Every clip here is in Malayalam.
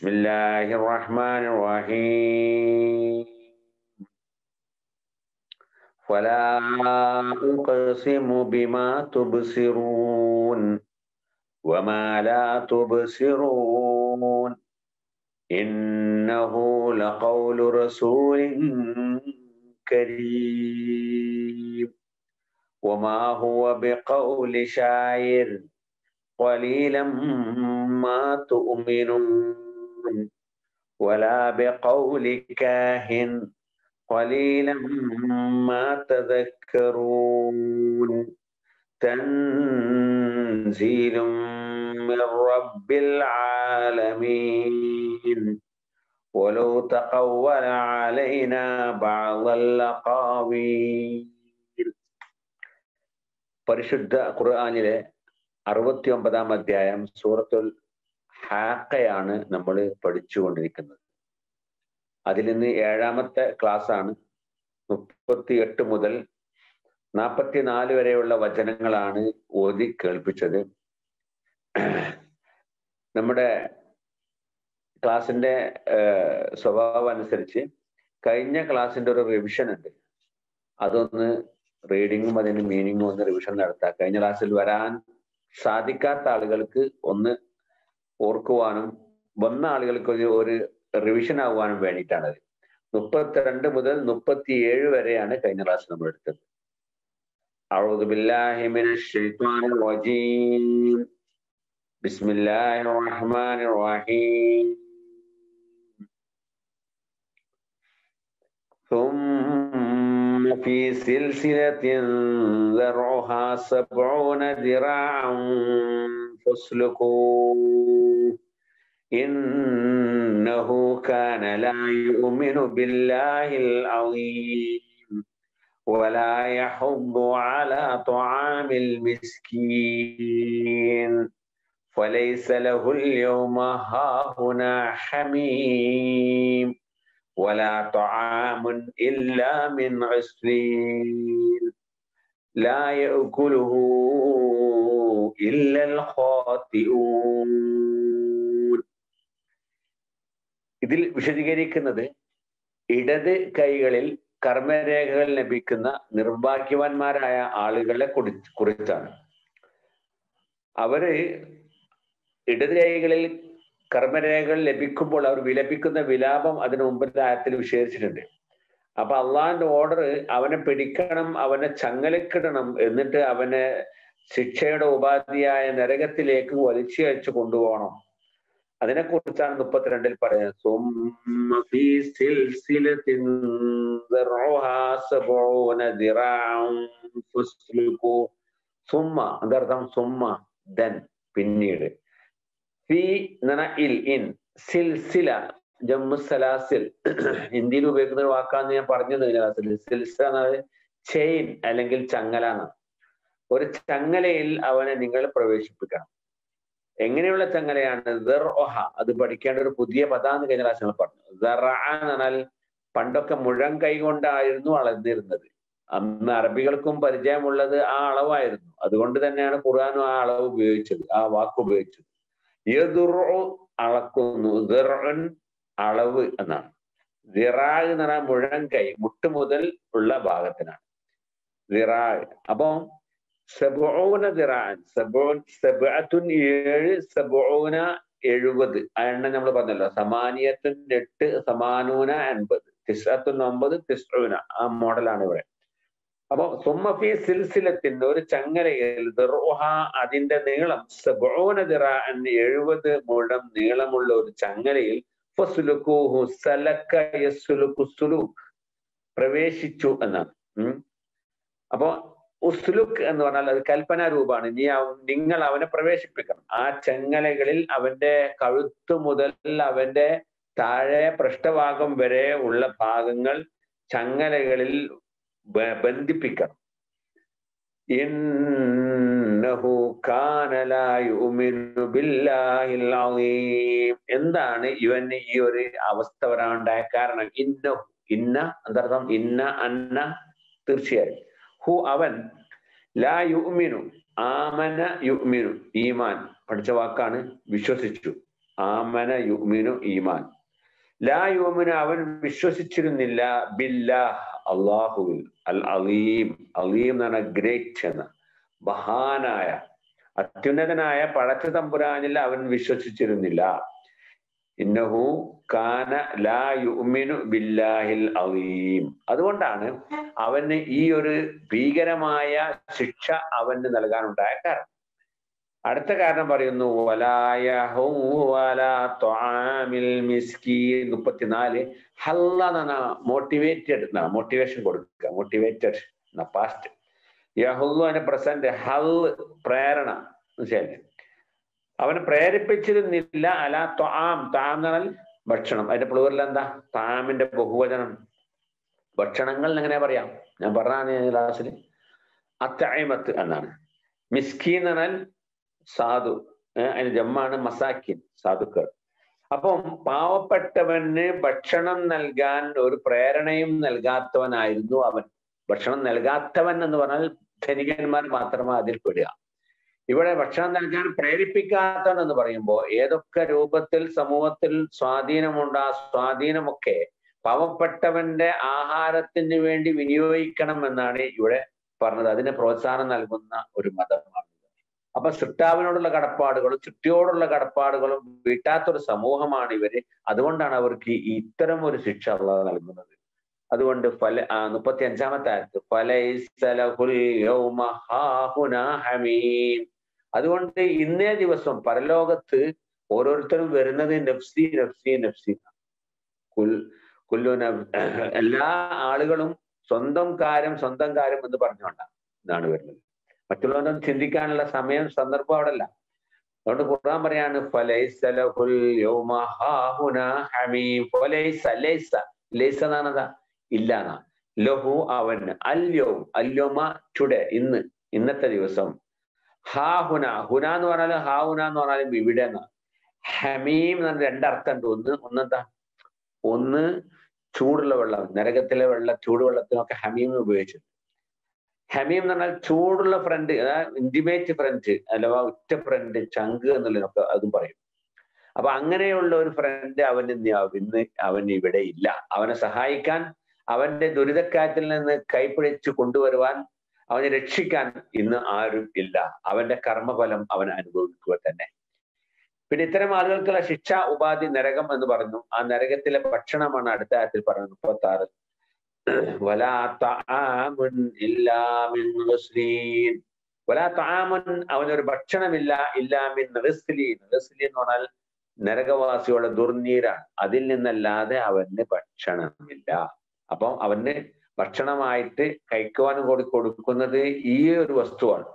بسم الله الرحمن الرحيم فلا أقسم بما تبصرون وما لا تبصرون إنه لقول رسول كريم وما هو بقول شاعر قليلا ما تؤمنون ولا بقول كاهن قليلا ما تذكرون تنزيل من رب العالمين ولو تقول علينا بعض الأقاويل പരിശുദ്ധ ഖുർആാനിലെ അറുപത്തി ഒമ്പതാം അധ്യായം സൂറത്തുൽ ഹാക്കയാണ് നമ്മൾ പഠിച്ചുകൊണ്ടിരിക്കുന്നത് അതിൽ നിന്ന് ഏഴാമത്തെ ക്ലാസ് ആണ് മുപ്പത്തി എട്ട് മുതൽ നാൽപ്പത്തിനാല് വരെയുള്ള വചനങ്ങളാണ് ഓതി കേൾപ്പിച്ചത് നമ്മുടെ ക്ലാസിന്റെ സ്വഭാവം അനുസരിച്ച് കഴിഞ്ഞ ക്ലാസ്സിന്റെ ഒരു റിവിഷൻ ഉണ്ട് അതൊന്ന് റീഡിങ്ങും അതിന് മീനിങ്ങും ഒന്ന് റിവിഷൻ നടത്താം കഴിഞ്ഞ ക്ലാസ്സിൽ വരാൻ സാധിക്കാത്ത ആളുകൾക്ക് ഒന്ന് ഓർക്കുവാനും വന്ന ആളുകൾക്ക് ഒരു ഒരു റിവിഷൻ ആകുവാനും വേണ്ടിയിട്ടാണത് മുപ്പത്തിരണ്ട് മുതൽ മുപ്പത്തിയേഴ് വരെയാണ് കഴിഞ്ഞ ക്ലാസ് നമ്മൾ എടുത്തത് أعوذ بالله من الشيطان الرجيم بسم الله الرحمن الرحيم ثم في سلسلة ذرعها سبعون ذراعا فاسلكوه إنه كان لا يؤمن بالله العظيم ولا يحض على طعام المسكين فليس له اليوم هاهنا حميم ولا طعام إلا من غسلين لا يأكله إلا الخاطئون ഇതിൽ വിശദീകരിക്കുന്നത് ഇടത് കൈകളിൽ കർമ്മരേഖകൾ ലഭിക്കുന്ന നിർഭാഗ്യവാന്മാരായ ആളുകളെ കുറി കുറിച്ചാണ് അവര് ഇടത് കൈകളിൽ കർമ്മരേഖകൾ ലഭിക്കുമ്പോൾ അവർ വിലപിക്കുന്ന വിലാപം അതിനു മുമ്പത്തെ ആയത്തിൽ വിശേഷിച്ചിട്ടുണ്ട് അപ്പൊ അള്ളാഹിന്റെ ഓർഡർ അവനെ പിടിക്കണം അവനെ ചങ്ങലക്കിടണം എന്നിട്ട് അവനെ ശിക്ഷയുടെ ഉപാധിയായ നരകത്തിലേക്ക് വലിച്ചു അയച്ചു കൊണ്ടുപോകണം അതിനെക്കുറിച്ചാണ് മുപ്പത്തിരണ്ടിൽ പറയുന്നത് സുമ്മ അതർത്ഥം സുമ്മ ദൻ പിന്നീട് ഫി എന്ന ഇൽ ഇൻ സിൽസില ജമ്മു സലാസിൽ ഹിന്ദിയിൽ ഉപയോഗിക്കുന്ന ഒരു വാക്കാന്ന് ഞാൻ പറഞ്ഞത് ക്ലാസ്സിൽ സിൽസ എന്നത് ചെയിൻ അല്ലെങ്കിൽ ചങ്ങല എന്നാണ് ഒരു ചങ്ങലയിൽ അവനെ നിങ്ങൾ പ്രവേശിപ്പിക്കണം എങ്ങനെയുള്ള ചങ്ങലയാണ് ദർഒഹ അത് പഠിക്കേണ്ട ഒരു പുതിയ പദാന്ന് കഴിഞ്ഞ ക്ലാസ് നമ്മൾ പറഞ്ഞു ദറ എന്ന് പറഞ്ഞാൽ പണ്ടൊക്കെ മുഴം കൈ കൊണ്ടായിരുന്നു അളന്നിരുന്നത് അന്ന് അറബികൾക്കും പരിചയമുള്ളത് ആ അളവായിരുന്നു അതുകൊണ്ട് തന്നെയാണ് ഖുർആാനും ആ അളവ് ഉപയോഗിച്ചത് ആ വാക്ക് ഉപയോഗിച്ചത് യദുറു അളക്കുന്നു ദിറൻ അളവ് എന്നാണ് ദിറാഗ് എന്ന് പറഞ്ഞാൽ മുഴം കൈ മുട്ട് മുതൽ ഉള്ള ഭാഗത്തിനാണ് ദിറാഗ് അപ്പൊ സബൂന ദിറാൻ സബൂൻ സബഅത്തുൻ ഏഴ് സബൂന എഴുപത് ആ എണ്ണം നമ്മൾ പറഞ്ഞല്ലോ സമാനിയത്തുൻ എട്ട് സമാനൂന എൺപത് തിസ്അത്തുൻ ഒമ്പത് തിസ്ഊന ആ മോഡലാണ് ഇവിടെ അപ്പൊ സുമ്മഫി സിൽസിലത്തിന്റെ ഒരു ചങ്ങലയിൽ ദിർഉഹ അതിന്റെ നീളം സബൂന ദിറാൻ എഴുപത് മുഴം നീളമുള്ള ഒരു ചങ്ങലയിൽ ഫസുലുക്കൂഹു സലക്ക യസുലുക്കു സുലൂക്ക് പ്രവേശിച്ചു എന്നാണ് ഉം അപ്പോ ഉസ്ലുക്ക് എന്ന് പറഞ്ഞാൽ അത് കൽപ്പനാ രൂപമാണ് നീ നിങ്ങൾ അവനെ പ്രവേശിപ്പിക്കണം ആ ചെങ്ങലകളിൽ അവന്റെ കഴുത്ത് മുതൽ അവന്റെ താഴെ പൃഷ്ഠഭാഗം വരെ ഉള്ള ഭാഗങ്ങൾ ചങ്ങലകളിൽ ബന്ധിപ്പിക്കണം എന്താണ് ഇവന് ഈ ഒരു അവസ്ഥ വരാനുണ്ടായ കാരണം ഇന്ന ഇന്ന എന്താർത്ഥം ഇന്ന അന്ന തീർച്ചയായും ഹു അവൻ ലാ യുമിനു ആമന യുമിനു ഈമാൻ പഠിച്ച വാക്കാണ് വിശ്വസിച്ചു ആമന യുമിനു ഈമാൻ ലാ യുമിനു അവൻ വിശ്വസിച്ചിരുന്നില്ല ബില്ലാഹ് അള്ളാഹുവിൽ അൽ അലീം അലീം എന്ന് പറഞ്ഞ ഗ്രേറ്റ് എന്ന മഹാനായ അത്യുന്നതനായ പടച്ച തമ്പുരാനിൽ അവൻ വിശ്വസിച്ചിരുന്നില്ല ഇന്നഹു കാന ലാ യുമിനു ബില്ലാഹിൽ അലീം അതുകൊണ്ടാണ് അവന് ഈ ഒരു ഭീകരമായ ശിക്ഷ അവന് നൽകാനുണ്ടായ കാരണം അടുത്ത കാരണം പറയുന്നു മുപ്പത്തിനാല് ഹല്ല എന്ന മോട്ടിവേറ്റഡ് എന്നാ മോട്ടിവേഷൻ കൊടുക്കുക മോട്ടിവേറ്റഡ് എന്ന പാസ്റ്റ് യഹുല്ലു അതിന്റെ പ്രസന്റ് ഹൽ പ്രേരണ മനസ്സിലായില്ലേ അവനെ പ്രേരിപ്പിച്ചിരുന്നില്ല അല ത്വാം താം എന്ന് പറഞ്ഞാൽ ഭക്ഷണം അതിന്റെ പ്ലൂറിൽ എന്താ താമിന്റെ ബഹുവചനം ഭക്ഷണങ്ങൾ എങ്ങനെ പറയാം ഞാൻ പറഞ്ഞാണ് ക്ലാസ്സിൽ അത്തൈമത്ത് എന്നാണ് മിസ്കീൻ എന്ന് പറഞ്ഞാൽ സാധു അതിന് ജമ്മാണ് മസാക്കിൻ സാധുക്കൾ അപ്പം പാവപ്പെട്ടവന് ഭക്ഷണം നൽകാൻ ഒരു പ്രേരണയും നൽകാത്തവനായിരുന്നു അവൻ ഭക്ഷണം നൽകാത്തവൻ എന്ന് പറഞ്ഞാൽ ധനികന്മാർ മാത്രമേ അതിൽ പെടുക ഇവിടെ ഭക്ഷണം നൽകാൻ പ്രേരിപ്പിക്കാത്തവൻ എന്ന് പറയുമ്പോൾ ഏതൊക്കെ രൂപത്തിൽ സമൂഹത്തിൽ സ്വാധീനമുണ്ട് ആ സ്വാധീനമൊക്കെ പാവപ്പെട്ടവന്റെ ആഹാരത്തിന് വേണ്ടി വിനിയോഗിക്കണം എന്നാണ് ഇവിടെ പറഞ്ഞത് അതിന് പ്രോത്സാഹനം നൽകുന്ന ഒരു മതമാണ് അപ്പൊ സൃഷ്ടാവിനോടുള്ള കടപ്പാടുകളും ചുറ്റിയോടുള്ള കടപ്പാടുകളും വീട്ടാത്തൊരു സമൂഹമാണ് ഇവര് അതുകൊണ്ടാണ് അവർക്ക് ഇത്തരം ഒരു ശിക്ഷ അള്ളാഹ് നൽകുന്നത് അതുകൊണ്ട് ഫല മുപ്പത്തി അഞ്ചാമത്തെ ആയത്ത് ഹമീം അതുകൊണ്ട് ഇന്നേ ദിവസം പരലോകത്ത് ഓരോരുത്തരും വരുന്നത് നഫ്സി നഫ്സി നഫ്സി കുൽ കുല്ലു എല്ലാ ആളുകളും സ്വന്തം കാര്യം സ്വന്തം കാര്യം എന്ന് പറഞ്ഞുകൊണ്ടാണ് ഇതാണ് വരുന്നത് മറ്റുള്ളവരൊന്നും ചിന്തിക്കാനുള്ള സമയം സന്ദർഭം അവിടെ അല്ല അതുകൊണ്ട് ഖുർആൻ പറയാണ് എന്നാണതാ ഇല്ലാന്നാ ലഹു അവന് അല്യവും അല്യോമ ടുഡേ ഇന്ന് ഇന്നത്തെ ദിവസം ഹാ ഹുന ഹുന എന്ന് പറഞ്ഞാലും ഹാ ഹുന എന്ന് പറഞ്ഞാലും ഇവിടെ എന്നാ ഹമീം എന്ന് രണ്ടർത്ഥം ഉണ്ട് ഒന്ന് ഒന്നെന്താ ഒന്ന് ചൂടുള്ള വെള്ളം നരകത്തിലെ വെള്ള ചൂടുവെള്ളത്തിനൊക്കെ ഹമീം ഉപയോഗിച്ചിട്ടുണ്ട് ഹമീം എന്ന് പറഞ്ഞാൽ ചൂടുള്ള ഫ്രണ്ട് അതായത് ഇന്റിമേറ്റ് ഫ്രണ്ട് അഥവാ ഉറ്റ ഫ്രണ്ട് ചങ്ക് എന്നുള്ളതിനൊക്കെ അതും പറയും അപ്പൊ അങ്ങനെയുള്ള ഒരു ഫ്രണ്ട് അവൻ ഇന്ന് അവൻ ഇവിടെ ഇല്ല അവനെ സഹായിക്കാൻ അവന്റെ ദുരിതക്കാറ്റിൽ നിന്ന് കൈപ്പിടിച്ച് കൊണ്ടുവരുവാൻ അവനെ രക്ഷിക്കാൻ ഇന്ന് ആരും ഇല്ല അവന്റെ കർമ്മഫലം അവൻ അനുഭവിക്കുക തന്നെ പിന്നെ ഇത്തരം ആളുകൾക്കുള്ള ശിക്ഷ ഉപാധി നരകം എന്ന് പറഞ്ഞു ആ നരകത്തിലെ ഭക്ഷണമാണ് അടുത്ത ആയത്തിൽ പറഞ്ഞത് മുപ്പത്തി ആറ് അവനൊരു ഭക്ഷണമില്ല ഇല്ലാമിൻ റിസ്ലീൻ റിസ്ലീൻ എന്ന് പറഞ്ഞാൽ നരകവാസികളുടെ ദുർനീരാണ് അതിൽ നിന്നല്ലാതെ അവന് ഭക്ഷണമില്ല അപ്പം അവന് ഭക്ഷണമായിട്ട് കഴിക്കുവാൻ കൂടി കൊടുക്കുന്നത് ഈ ഒരു വസ്തുവാണ്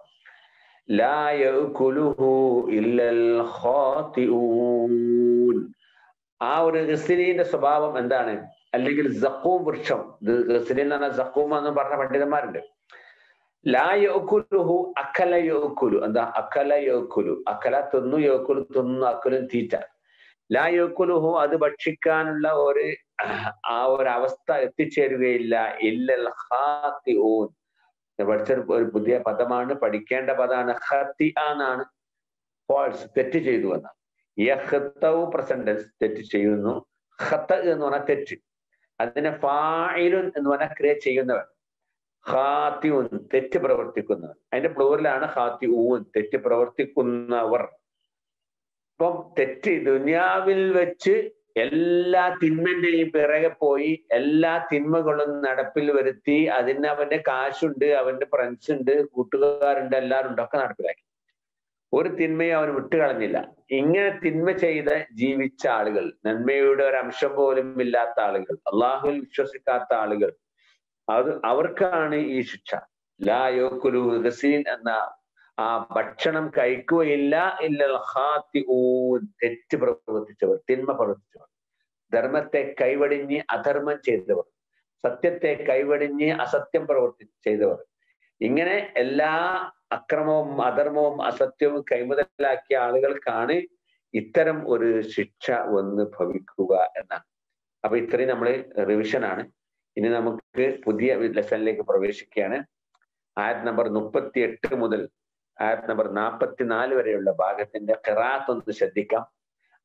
ആ ഒരു ഗസ്ലിന്റെ സ്വഭാവം എന്താണ് അല്ലെങ്കിൽ സക്കൂം വൃക്ഷം ഇത് ഗസ്ലിൻ എന്ന് പറഞ്ഞാൽ സക്കൂം എന്ന് പറഞ്ഞ പണ്ഡിതന്മാരുണ്ട് ലാ യോക്കുലുഹു അക്കല യോക്കുലു എന്താ അക്കല യോക്കുലു അക്കല തിന്നു യോക്കുലു തിന്നു അക്കലും തീറ്റ ലാ യോക്കുലുഹു അത് ഭക്ഷിക്കാനുള്ള ഒരു ആ ഒരു അവസ്ഥ എത്തിച്ചേരുകയില്ല ഇല്ലൽ ഹാത്തി ഊൻ പഠിച്ച ഒരു പുതിയ പദമാണ് പഠിക്കേണ്ട പദമാണ് ഹത്തി എന്നാണ് ഫോൾസ് തെറ്റ് ചെയ്തു എന്നാണ് യഹത്തവ് പ്രസന്റൻസ് തെറ്റ് ചെയ്യുന്നു ഹത്ത എന്ന് പറഞ്ഞാൽ തെറ്റ് അതിനെ ഫായിലുൻ എന്ന് പറഞ്ഞാൽ ക്രിയ ചെയ്യുന്നവൻ ഹാത്തിഉൻ തെറ്റ് പ്രവർത്തിക്കുന്നവൻ അതിന്റെ പ്ലൂറിലാണ് ഹാത്തി ഊൻ തെറ്റ് പ്രവർത്തിക്കുന്നവർ ഇപ്പം തെറ്റ് ദുനിയാവിൽ വെച്ച് എല്ലാ തിന്മന്റെയും പിറകെ പോയി എല്ലാ തിന്മകളും നടപ്പിൽ വരുത്തി അതിന് അവന്റെ കാശുണ്ട് അവന്റെ ഫ്രണ്ട്സ് ഉണ്ട് കൂട്ടുകാരുണ്ട് എല്ലാവരും ഉണ്ട് ഒക്കെ നടപ്പിലാക്കി ഒരു തിന്മയും അവൻ വിട്ടുകളഞ്ഞില്ല ഇങ്ങനെ തിന്മ ചെയ്ത് ജീവിച്ച ആളുകൾ നന്മയുടെ ഒരു അംശം പോലും ഇല്ലാത്ത ആളുകൾ അള്ളാഹുവിൽ വിശ്വസിക്കാത്ത ആളുകൾ അത് അവർക്കാണ് ഈ ശിക്ഷ ലാ യോക്കുലു ഗസീൻ എന്ന ആ ഭക്ഷണം കഴിക്കുകയില്ല ഇല്ല തെറ്റ് പ്രവർത്തിച്ചവർ തിന്മ പ്രവർത്തിച്ചവർ ധർമ്മത്തെ കൈവടിഞ്ഞ് അധർമ്മം ചെയ്തവർ സത്യത്തെ കൈവടിഞ്ഞ് അസത്യം പ്രവർത്തി ചെയ്തവർ ഇങ്ങനെ എല്ലാ അക്രമവും അധർമ്മവും അസത്യവും കൈമുതലാക്കിയ ആളുകൾക്കാണ് ഇത്തരം ഒരു ശിക്ഷ വന്ന് ഭവിക്കുക എന്നാണ് അപ്പൊ ഇത്രയും നമ്മൾ റിവിഷനാണ് ഇനി നമുക്ക് പുതിയ ലെസണിലേക്ക് പ്രവേശിക്കുകയാണ് ആയത് നമ്പർ മുപ്പത്തി എട്ട് മുതൽ ആയത് നമ്പർ നാൽപ്പത്തിനാല് വരെയുള്ള ഭാഗത്തിന്റെ ഖിറാത്ത് ഒന്ന് ശ്രദ്ധിക്കാം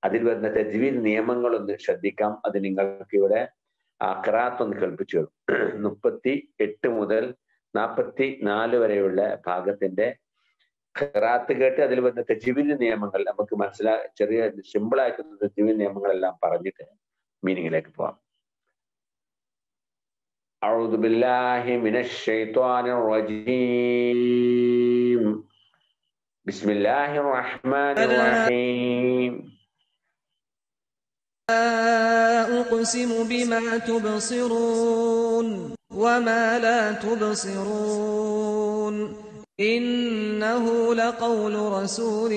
അതിൽ വരുന്ന തജ്വീദ് നിയമങ്ങളൊന്ന് ശ്രദ്ധിക്കാം അത് നിങ്ങൾക്ക് ഇവിടെ ആ ഖിറാത്ത് ഒന്ന് കേൾപ്പിച്ചു തരും മുപ്പത്തി എട്ട് മുതൽ നാൽപ്പത്തി നാല് വരെയുള്ള ഭാഗത്തിന്റെ ഖിറാത്ത് കേട്ട് അതിൽ വരുന്ന തജ്വീദ് നിയമങ്ങൾ നമുക്ക് മനസ്സിലാ ചെറിയ സിമ്പിൾ ആയിട്ടുള്ള തജ്വീദ് നിയമങ്ങളെല്ലാം പറഞ്ഞിട്ട് മീനിങ്ങിലേക്ക് പോവാം أعوذ بالله من الشيطان الرجيم بسم الله الرحمن الرحيم لا أقسم بما تبصرون وما لا تبصرون إنه لقول رسول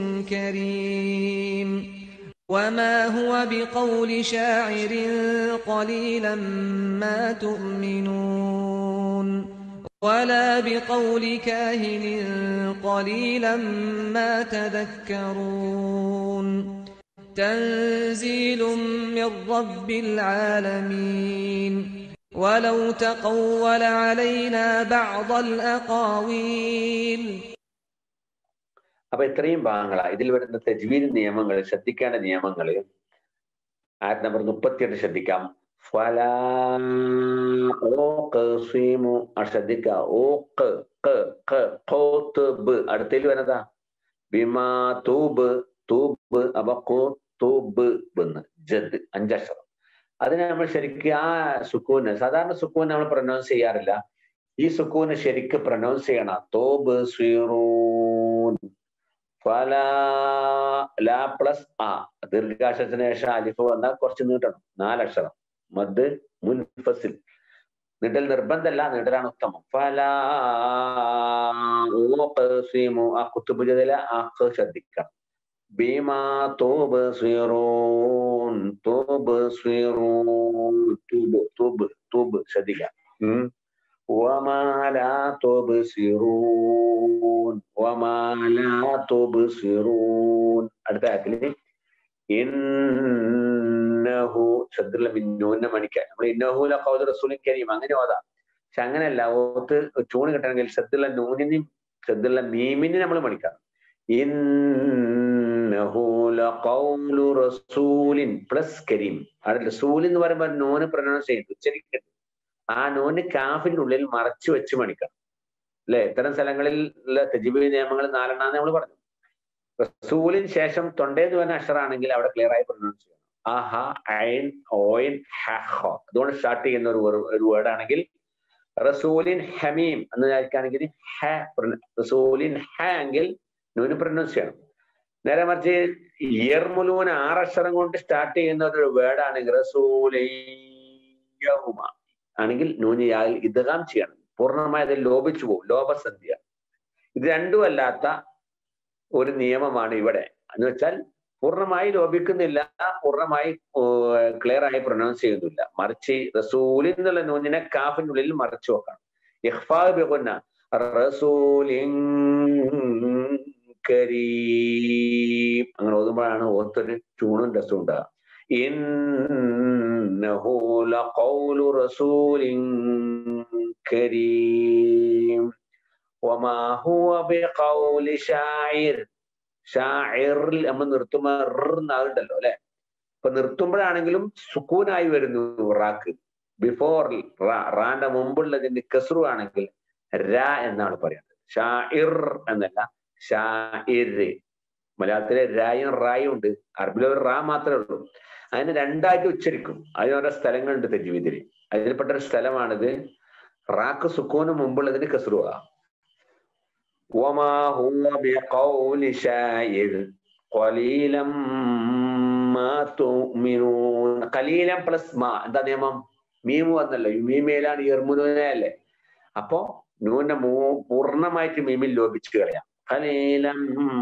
كريم وما هو بقول شاعر قليلا ما تؤمنون ولا بقول كاهن قليلا ما تذكرون تنزيل من رب العالمين ولو تقول علينا بعض الأقاويل അപ്പൊ ഇത്രയും ഭാഗങ്ങളാ ഇതിൽ വരുന്ന തജ്വീദ് നിയമങ്ങൾ ശ്രദ്ധിക്കേണ്ട നിയമങ്ങൾ ആയത് നമ്പർ മുപ്പത്തിയെട്ട് ശ്രദ്ധിക്കാം ഫലാ ഓഖ്സിമു ആ ശ്രദ്ധിക്കുക ഓഖ് ഖ് ഖ് ഖോത്ത് ബ് അടുത്തതിൽ വരുന്നതാ ബിമാ തൂബ് തൂബ് അപ്പൊ ഖു തൂബ് ബന്ന് ജദ് അഞ്ചക്ഷരം അതിനെ നമ്മൾ ശരിക്കും ആ സുക്കൂന് സാധാരണ സുക്കൂൻ നമ്മൾ പ്രൊനൗൺസ് ചെയ്യാറില്ല ഈ സുക്കൂന് ശരിക്ക് പ്രൊനൗൺസ് ചെയ്യണം തോബ് സ്വീറൂൻ ഫല ലാ പ്ലസ് ആ ദീർഘാക്ഷരത്തിന് ശേഷം അലിഫ് വന്നാൽ കുറച്ച് നീട്ടണം നാലക്ഷരം മദ് മുൻഫസിൽ നീട്ടൽ നിർബന്ധമല്ല നീട്ടലാണ് ഉത്തമം ഫല ആ കുത്തുബുജതിലെ ആ ശ്രദ്ധിക്കണം ബീമാ തോബ് സ്വീറൂൻ തോബ് സ്വീറൂൻ തൂബ് തൂബ് തൂബ് ശ്രദ്ധിക്കാം ഉം وما لا تبصرون وما لا تبصرون അടുത്ത ആയത്തില് ഇന്നഹു ശബ്ദുള്ള മിന്നൂന്ന മണിക്കാൻ നമ്മൾ ഇന്നഹുല കൗദ റസൂലിൻ കരീം അങ്ങനെ ഓതാം പക്ഷെ അങ്ങനെയല്ല ഓത്ത് ചൂണ് കിട്ടണമെങ്കിൽ ശബ്ദുള്ള നൂനിനെയും ശബ്ദുള്ള മീമിനെ നമ്മൾ മണിക്കാം ഇന്നഹുല കൗലു റസൂലിൻ പ്ലസ് കരീം അവിടെ റസൂൽ എന്ന് പറയുമ്പോൾ നൂന് പ്രൊനൗൺസ് ചെയ്യുന്നു ഉച്ചരിക്കരുത് ആ നൂന് കാഫിന്റെ ഉള്ളിൽ മറച്ചു വെച്ച് മണിക്കണം അല്ലെ ഇത്തരം സ്ഥലങ്ങളിൽ തെജിബി നിയമങ്ങൾ നാലെണ്ണാന്ന് നമ്മൾ പറഞ്ഞു റസൂലിന് ശേഷം തൊണ്ടേന്ന് പറഞ്ഞ അക്ഷരാണെങ്കിൽ അവിടെ ക്ലിയർ ആയി പ്രൊനൗൺസ് ചെയ്യണം ആഹ ഐൻ ഓയിൻ ഹോ അതുകൊണ്ട് സ്റ്റാർട്ട് ചെയ്യുന്ന ഒരു ഒരു വേർഡ് ആണെങ്കിൽ റസൂലിൻ ഹമീം എന്ന് വിചാരിക്കുകയാണെങ്കിൽ ഹ റസൂലിൻ ഹ എങ്കിൽ നൂന് പ്രൊനൗൺസ് ചെയ്യണം നേരെ മറിച്ച് ഇയർമുലൂൻ ആറക്ഷരം കൊണ്ട് സ്റ്റാർട്ട് ചെയ്യുന്ന ഒരു വേർഡ് ആണെങ്കിൽ റസൂലൈയഹുമ ആണെങ്കിൽ നൂന് യാൽ ഇദ്ഗാം ചെയ്യണം പൂർണ്ണമായി അത് ലോപിച്ചു പോകും ലോപസന്ധ്യ ഇത് രണ്ടും അല്ലാത്ത ഒരു നിയമമാണ് ഇവിടെ എന്ന് വെച്ചാൽ പൂർണ്ണമായി ലോപിക്കുന്നില്ല പൂർണ്ണമായി ക്ലിയർ ആയി പ്രൊനൗൺസ് ചെയ്യുന്നില്ല മറിച്ച് റസൂലിൽ എന്നുള്ള നൂനിനെ കാഫിന്റെ ഉള്ളിൽ മറച്ചു വെക്കണം ഇഹ്ഫാ ബിഗുന്ന റസൂലിൻ കരീം അങ്ങനെ ഓതുമ്പോഴാണ് ഓർത്തൊരു ചൂണും രസവും ഉണ്ടാകുക إنه لقول رسول كريم وما هو بقول شاعر ഷാഇറിൽ നമ്മൾ നിർത്തുമ്പോൾ എന്നാകുണ്ടല്ലോ അല്ലെ അപ്പൊ നിർത്തുമ്പോഴാണെങ്കിലും സുക്കൂനായി വരുന്നു റാക്ക് ബിഫോർ റാന്റെ മുമ്പുള്ളതിന്റെ കസ്രു ആണെങ്കിൽ ര എന്നാണ് പറയുന്നത് ഷാഇർ എന്നല്ല ഷാഇർ മലയാളത്തിലെ രായും റായും ഉണ്ട് അറബിലെ ഒരു റാ മാത്രമേ ഉള്ളൂ അതിന് രണ്ടായിട്ട് ഉച്ചരിക്കും അതിന് ഓരോ സ്ഥലങ്ങളുണ്ട് തെജുവിതിൽ അതിൽപ്പെട്ട ഒരു സ്ഥലമാണിത് റാക്ക് സുക്കൂന് മുമ്പുള്ളതിന് കസ്രുവ وما هو بقول شاعر قليلا ما تؤمنون قليلا പ്ലസ് മാ എന്താ നിയമം മീമു വന്നല്ലോ മീമയിലാണ് ഇർമുനല്ലേ അപ്പോ നൂന്റെ മൂ പൂർണ്ണമായിട്ട് മീമിൽ ലോപിച്ചു കളയാം കലീലം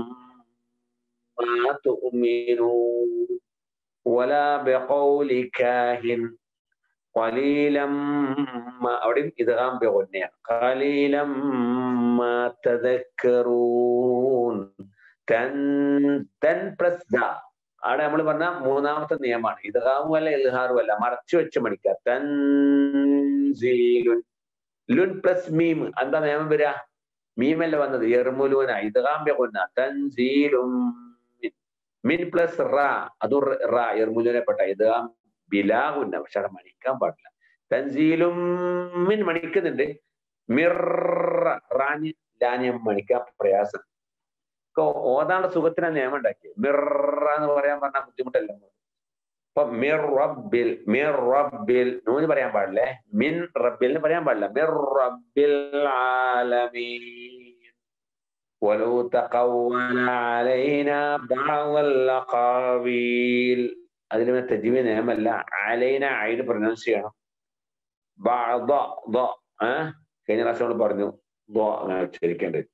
ما تؤمنون ولا بقول كاهن قليلا ما അവിടെയും ഇദ്ഗാം ബിഗുന്നയാണ് قليلا ما تذكرون തൻ തൻ പ്ലസ് ദ അവിടെ നമ്മൾ പറഞ്ഞ മൂന്നാമത്തെ നിയമമാണ് ഇദ്ഗാമും അല്ല ഇൽഹാറും അല്ല മറച്ചു വെച്ച് മണിക്കുക തൻസീലുൻ ലുൻ പ്ലസ് മീം എന്താ നിയമം വരിക മീമല്ല വന്നത് എർമുലൂന ഇദ്ഗാം ബിഗുന്ന തൻസീലും മിൻ പ്ലസ് റ അത് റ എർമുജനപ്പെട്ട ഇത് ബിലാഹുന്ന പക്ഷെ അവിടെ മണിക്കാൻ പാടില്ല തൻസീലും മിൻ മണിക്കുന്നുണ്ട് മിർ റാഞ്ഞ് ലാഞ്ഞ് മണിക്കാൻ പ്രയാസം ഓതാണ്ട സുഖത്തിന് നിയമം ഉണ്ടാക്കി മിറ എന്ന് പറയാൻ പറഞ്ഞാൽ ബുദ്ധിമുട്ടല്ല അപ്പൊ മിർ റബ്ബിൽ മിർ റബ്ബിൽ നൂന് പറയാൻ പാടില്ലേ മിൻ റബ്ബിൽ എന്ന് പറയാൻ പാടില്ല മിർ റബ്ബിൽ ആലമീൻ ولو تقول علينا بعض الأقاويل അതിൽ പിന്നെ തെജീവി നിയമല്ല അലൈന അയിന് പ്രൊനൗൺസ് ചെയ്യണം ബാദ ദ ഏഹ് കഴിഞ്ഞ പ്രാവശ്യം നമ്മൾ പറഞ്ഞു ദ അങ്ങനെ ഉച്ചരിക്കേണ്ടത്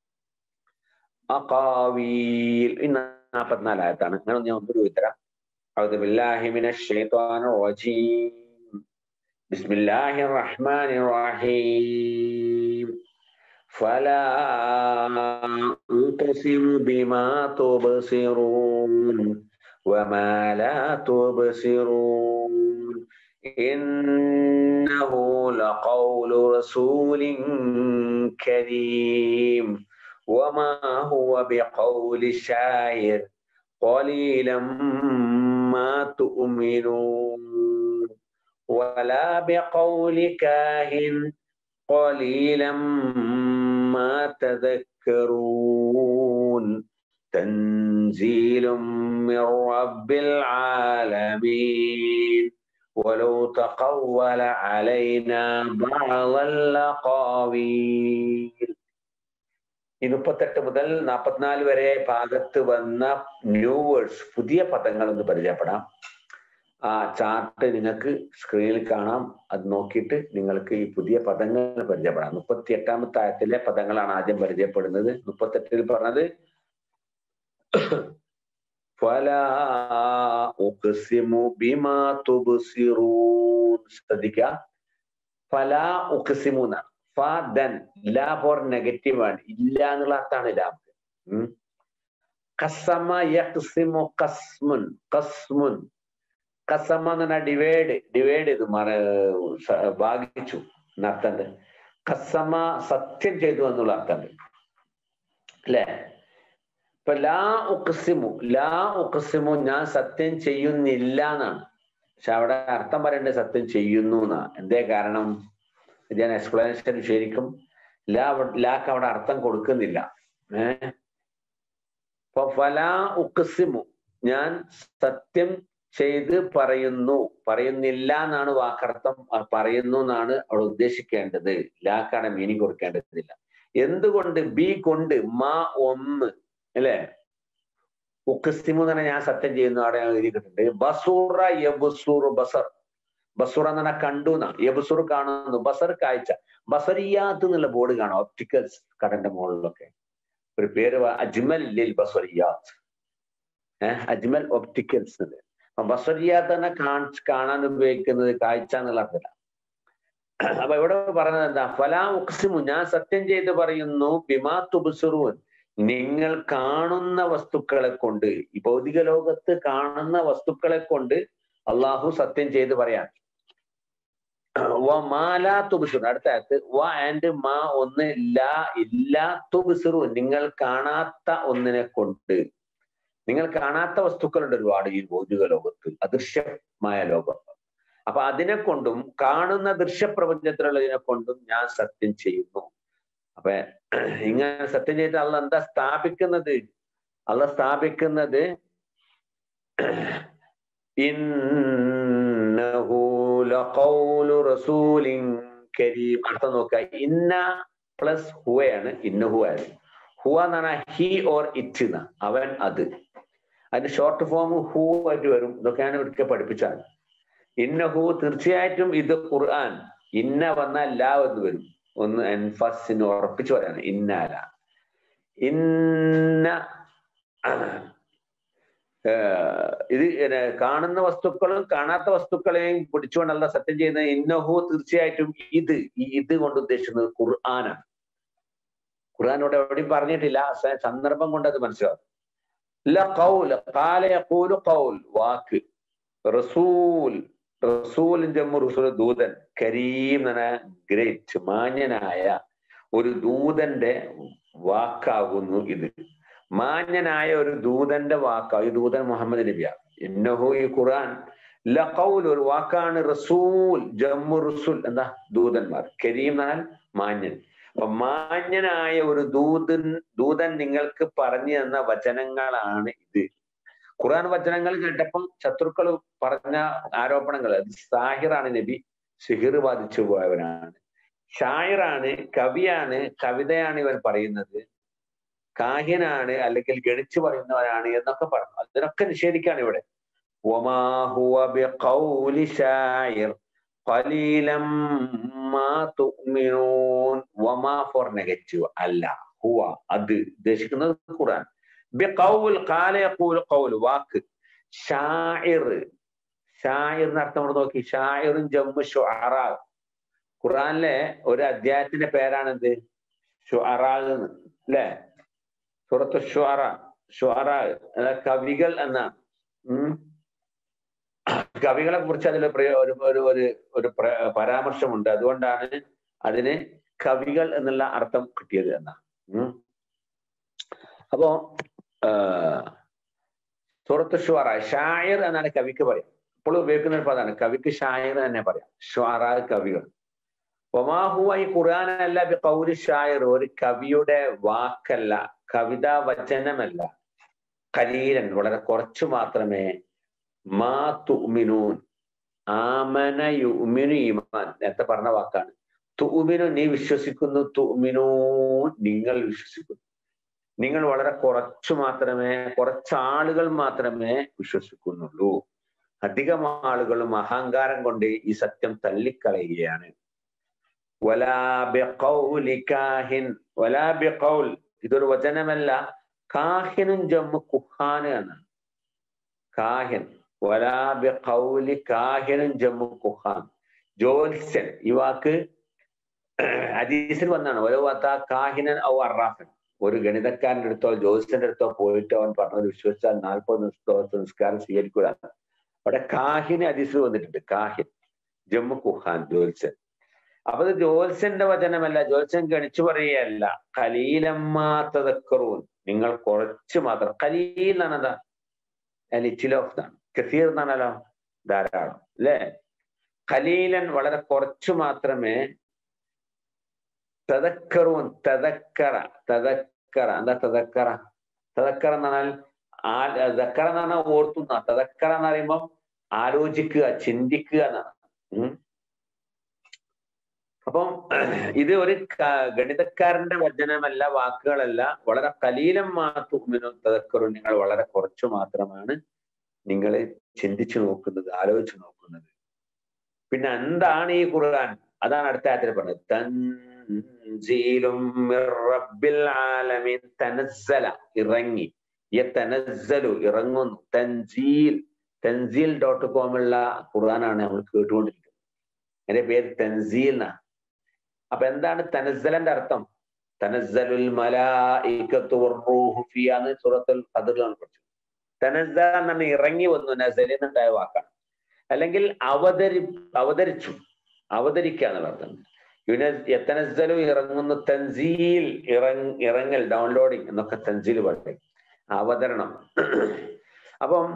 അഖാവീൽ ഇന്ന് നാൽപ്പത്തിനാല് ആയത്താണ് അങ്ങനെ ഞാൻ ഒന്നൊരു ഉത്തരം أعوذ بالله من الشيطان الرجيم بسم الله الرحمن الرحيم فلا أقسم بما تبصرون وما لا تبصرون إنه لقول رسول كريم وما هو بقول شاعر قليلا ما تؤمنون ولا بقول كاهن قليلا ما تذكرون تنزيل من رب العالمين ولو تقول علينا بعض الأقاويل ഈ മുപ്പത്തെട്ട് മുതൽ നാൽപ്പത്തിനാല് വരെ ഭാഗത്ത് വന്ന ന്യൂ വേർഡ്സ് പുതിയ പദങ്ങൾ ഒന്ന് പരിചയപ്പെടാം ആ ചാർട്ട് നിങ്ങൾക്ക് സ്ക്രീനിൽ കാണാം അത് നോക്കിയിട്ട് നിങ്ങൾക്ക് ഈ പുതിയ പദങ്ങൾ പരിചയപ്പെടാം മുപ്പത്തി എട്ടാമത്തെ ആയത്തിലെ പദങ്ങളാണ് ആദ്യം പരിചയപ്പെടുന്നത് മുപ്പത്തെട്ടിൽ പറഞ്ഞത് ശ്രദ്ധിക്കുക ഫല ഉഖസിമു എന്നാണ് ഫ ദൻ ലാ ഫോർ നെഗറ്റീവ് ആണ് ഇല്ല എന്നുള്ള അർത്ഥാണ് ലാ കസമ യഖ്സിമു കസ്മുൻ കസ്മുൻ കസമ എന്ന് പറഞ്ഞാൽ ഡിവൈഡ് ഡിവൈഡ് ചെയ്തു മറ ഭാഗിച്ചു എന്നർത്ഥമുണ്ട് കസമ സത്യം ചെയ്തു എന്നുള്ള അർത്ഥമുണ്ട് അല്ലേ ഇപ്പൊ ലാ ഉക്സിമു ലാ ഉക്സിമു ഞാൻ സത്യം ചെയ്യുന്നില്ല എന്നാണ് പക്ഷെ അവിടെ അർത്ഥം പറയേണ്ടത് സത്യം ചെയ്യുന്നു എന്നാ എന്തേ കാരണം ഞാൻ എക്സ്പ്ലനേഷൻ ശരിക്കും ലാ ലാക്ക് അവിടെ അർത്ഥം കൊടുക്കുന്നില്ല ഏഹ് അപ്പൊ ഫലാ ഉക്സിമു ഞാൻ സത്യം ചെയ്ത് പറയുന്നു പറയുന്നില്ല എന്നാണ് വാക്കർത്ഥം പറയുന്നു എന്നാണ് അവിടെ ഉദ്ദേശിക്കേണ്ടത് ലാക്കാണ് മീനിങ് കൊടുക്കേണ്ടതില്ല എന്തുകൊണ്ട് ബി കൊണ്ട് മാ ഒന്ന് അല്ലേ ഉക്സിമു തന്നെ ഞാൻ സത്യം ചെയ്യുന്നു അവിടെ എഴുതിയിട്ടുണ്ട് ബസൂറ യബുസൂർ ബസർ ബസുറ എന്ന് പറഞ്ഞാൽ കണ്ടു എന്നാണ് യബുസുർ കാണുന്നു ബസർ കാഴ്ച ബസറിയാത്ത് എന്നുള്ള ബോർഡ് കാണാം ഒപ്റ്റിക്കൽസ് കടന്റെ മുകളിലൊക്കെ ഒരു പേര് അജ്മൽ ലിൽ ബസറിയാത്ത് ഏഹ് അജ്മൽ ഒപ്റ്റിക്കൽസ് എന്ന് ബസറിയാത്ത് തന്നെ കാണാൻ ഉപയോഗിക്കുന്നത് കാഴ്ച എന്നുള്ള അർത്ഥത്തിലാണ് അപ്പൊ ഇവിടെ പറഞ്ഞത് എന്താ ഫലാ ഉക്സിമു ഞാൻ സത്യം ചെയ്ത് പറയുന്നു ബിമാ തുബുസുറുവൻ നിങ്ങൾ കാണുന്ന വസ്തുക്കളെ കൊണ്ട് ഈ ഭൗതിക ലോകത്ത് കാണുന്ന വസ്തുക്കളെ കൊണ്ട് അള്ളാഹു സത്യം ചെയ്ത് പറയാൻ വ മാലാ തുബിസുർ അടുത്ത അകത്ത് വ ആൻഡ് മാ ഒന്ന് ലാ ഇല്ലാ തുബിസുറു നിങ്ങൾ കാണാത്ത ഒന്നിനെ കൊണ്ട് നിങ്ങൾ കാണാത്ത വസ്തുക്കളുണ്ട് ഒരുപാട് ഈ ഭൗതിക ലോകത്ത് അദൃശ്യമായ ലോകം അപ്പൊ അതിനെ കൊണ്ടും കാണുന്ന ദൃശ്യപ്രപഞ്ചത്തിലുള്ളതിനെ കൊണ്ടും ഞാൻ സത്യം ചെയ്യുന്നു അപ്പൊ ഇങ്ങനെ സത്യം ചെയ്ത് അള്ള എന്താ സ്ഥാപിക്കുന്നത് അള്ള സ്ഥാപിക്കുന്നത് കരീം അർത്ഥം നോക്കുക ഇന്ന പ്ലസ് ഹുവയാണ് ഇന്നഹു ആയത് ഹുവ എന്ന് പറഞ്ഞാൽ ഹി ഓർ ഇറ്റ് എന്ന അവൻ അത് അതിന്റെ ഷോർട്ട് ഫോം ഹൂ ആയിട്ട് വരും ഇതൊക്കെയാണ് ഒരിക്കൽ പഠിപ്പിച്ചാൽ ഇന്നഹു തീർച്ചയായിട്ടും ഇത് ഖുർആൻ ഇന്ന വന്നാൽ ലാ എന്ന് വരും ഒന്ന് എൻഫസിന് ഉറപ്പിച്ചു പറയാണ് ഇന്നാല ഇന്ന ഇത് കാണുന്ന വസ്തുക്കളും കാണാത്ത വസ്തുക്കളെയും പിടിച്ചുകൊണ്ടല്ല സത്യം ചെയ്യുന്ന ഇന്നഹു തീർച്ചയായിട്ടും ഇത് ഈ ഇത് കൊണ്ട് ഉദ്ദേശിക്കുന്നത് ഖുർആനാണ് ഖുർആാനോട് എവിടെയും പറഞ്ഞിട്ടില്ല സന്ദർഭം കൊണ്ട് അത് മനസ്സിലാവും വാക്ക് റസൂൽ റസൂലിന്റെ റസൂൽ ദൂതൻ കരീം എന്ന ഗ്രേറ്റ് മാന്യനായ ഒരു ദൂതന്റെ വാക്കാകുന്നു ഇത് മാന്യനായ ഒരു ദൂതന്റെ വാക്ക ഈ ദൂതൻ മുഹമ്മദ് നബിയ ഇന്നഹു ഈ ഖുർആൻ ലഖൗൽ ഒരു വാക്കാണ് റസൂൽ ജമ്മു റസൂൽ എന്താ ദൂതന്മാർ കരീം എന്നാൽ മാന്യൻ അപ്പൊ മാന്യനായ ഒരു ദൂതൻ ദൂതൻ നിങ്ങൾക്ക് പറഞ്ഞു തന്ന വചനങ്ങളാണ് ഇത് ഖുർആൻ വചനങ്ങൾ കേട്ടപ്പം ശത്രുക്കൾ പറഞ്ഞ ആരോപണങ്ങൾ അത് സാഹിറാണ് നബി സിഹിർ ബാധിച്ചു പോയവനാണ് ഷായറാണ് കവിയാണ് കവിതയാണ് ഇവൻ പറയുന്നത് കാഹ്യനാണ് അല്ലെങ്കിൽ ഗണിച്ചു പറയുന്നവനാണ് എന്നൊക്കെ പറഞ്ഞു അതിനൊക്കെ നിഷേധിക്കാണ് ഇവിടെ وما هو بقول شاعر قليلا ما تؤمنون وما for negative അല്ല ഹുവ അത് ഉദ്ദേശിക്കുന്നത് ഖുർആൻ ബിഖൗൽ ഖാല യഖൂൽ ഖൗൽ വാക്ക് ഷാഇർ ഷാഇറിന് അർത്ഥം നമ്മൾ നോക്കി ഷാഇറും ജമ്മു ഷുഅറ ഖുർആനിലെ ഒരു അധ്യായത്തിന്റെ പേരാണെന്ത് ഷുഅറ അല്ലേ സൂറത്ത് ഷുഅറ ഷുഅറ കവികൾ എന്നാണ് ഉം കവികളെ കുറിച്ച് അതിൽ ഒരു ഒരു ഒരു ഒരു പരാമർശമുണ്ട് അതുകൊണ്ടാണ് അതിന് കവികൾ എന്നുള്ള അർത്ഥം കിട്ടിയത് എന്നാണ് ഉം അപ്പോ സൂറത്ത് ഷുവാറ ഷായർ എന്നാണ് കവിക്ക് പറയാം ഇപ്പോൾ ഉപയോഗിക്കുന്ന ഒരു പദമാണ് കവിക്ക് ഷായർ തന്നെ പറയാം ഷുവാറ കവികൾ ഒമാഹുവ ഈ ഖുർആാനല്ല കൗരി ഷായർ ഒരു കവിയുടെ വാക്കല്ല കവിതാ വചനമല്ല കലീലൻ വളരെ കുറച്ചു മാത്രമേ മാ തുമിനൂൻ ആമന യുമിനു ഈമാൻ നേരത്തെ പറഞ്ഞ വാക്കാണ് തുമിനു നീ വിശ്വസിക്കുന്നു തുമിനൂ നിങ്ങൾ വിശ്വസിക്കുന്നു നിങ്ങൾ വളരെ കുറച്ചു മാത്രമേ കുറച്ചാളുകൾ മാത്രമേ വിശ്വസിക്കുന്നുള്ളൂ അധികം ആളുകളും അഹങ്കാരം കൊണ്ട് ഈ സത്യം തള്ളിക്കളയുകയാണ് ഇതൊരു വചനമല്ല കാഹിനും ജമ്മു കുഹാന് എന്നാണ് കാഹിൻ വലാബി കൗലി കാഹിനും ജമ്മു കുഹാൻ ജോത്സ്യൻ ഈ വാക്ക് ഹദീസിൽ വന്നാണ് ഓരോ വാത്ത കാഹിനൻ ഔ അറാഫൻ ഒരു ഗണിതക്കാരൻ്റെ അടുത്തോ ജ്യോത്സ്യന്റെ അടുത്തോ പോയിട്ട് അവൻ പറഞ്ഞത് വിശ്വസിച്ചാൽ നാൽപ്പത് ദിവസത്തെ നിസ്കാരം സ്വീകരിക്കുക അവിടെ കാഹിന് ഹദീസിൽ വന്നിട്ടുണ്ട് കാഹിൻ ജമ്മു കുഹാൻ ജ്യോത്സ്യൻ അപ്പൊ ഇത് ജ്യോത്സ്യന്റെ വചനമല്ല ജ്യോത്സ്യൻ ഗണിച്ചു പറയുകയല്ല കലീലമ്മാത്തതക്കറൂൻ നിങ്ങൾ കുറച്ച് മാത്രം കലീൽ എന്നാണ് എന്താ ലിറ്റിലോഫ് എന്നാണ് കസീർ എന്നാണല്ലോ ധാരാളം അല്ലേ ഖലീലൻ വളരെ കുറച്ചു മാത്രമേ തതക്കറൂൻ തതക്കറ തതക്കറ എന്താ തതക്കറ തതക്കറ എന്ന് പറഞ്ഞാൽ ആ ദക്കറ എന്ന് പറഞ്ഞാൽ ഓർത്തുന്ന തതക്കറ എന്ന് പറയുമ്പം ആലോചിക്കുക ചിന്തിക്കുക എന്നാണ് ഉം അപ്പം ഇത് ഒരു ഗണിതക്കാരന്റെ വചനമല്ല വാക്കുകളല്ല വളരെ കലീലം മാത്രം തതക്കറും നിങ്ങൾ വളരെ കുറച്ചു മാത്രമാണ് നിങ്ങൾ ചിന്തിച്ചു നോക്കുന്നത് ആലോചിച്ചു നോക്കുന്നത് പിന്നെ എന്താണ് ഈ ഖുർആൻ അതാണ് അടുത്ത ആയത്തിൽ പറഞ്ഞത് തൻസീലും റബ്ബിൽ ആലമീൻ തനസ്സല ഇറങ്ങി യതനസ്സലു ഇറങ്ങുന്നു തൻസീൽ തൻസീൽ ഡോട്ട് കോമുള്ള ഖുർആനാണ് നമ്മൾ കേട്ടുകൊണ്ടിരിക്കുന്നത് എന്റെ പേര് തൻസീൽ എന്നാ അപ്പൊ എന്താണ് തനസ്സലന്റെ അർത്ഥം തനസ്സലുൽ മലായികത്തു വറൂഹു ഫിയാന്ന് സൂറത്തുൽ ഖദറിലാണ് പഠിച്ചത് തനസ്സ എന്നാണ് ഇറങ്ങി വന്നു നസൽ എന്നുണ്ടായ വാക്കാണ് അല്ലെങ്കിൽ അവതരി അവതരിച്ചു അവതരിക്കുക എന്നുള്ള അർത്ഥം യത്തനസ്സലു ഇറങ്ങുന്ന തൻസീൽ ഇറങ് ഇറങ്ങൽ ഡൗൺലോഡിങ് എന്നൊക്കെ തൻസീൽ പറയും അവതരണം അപ്പം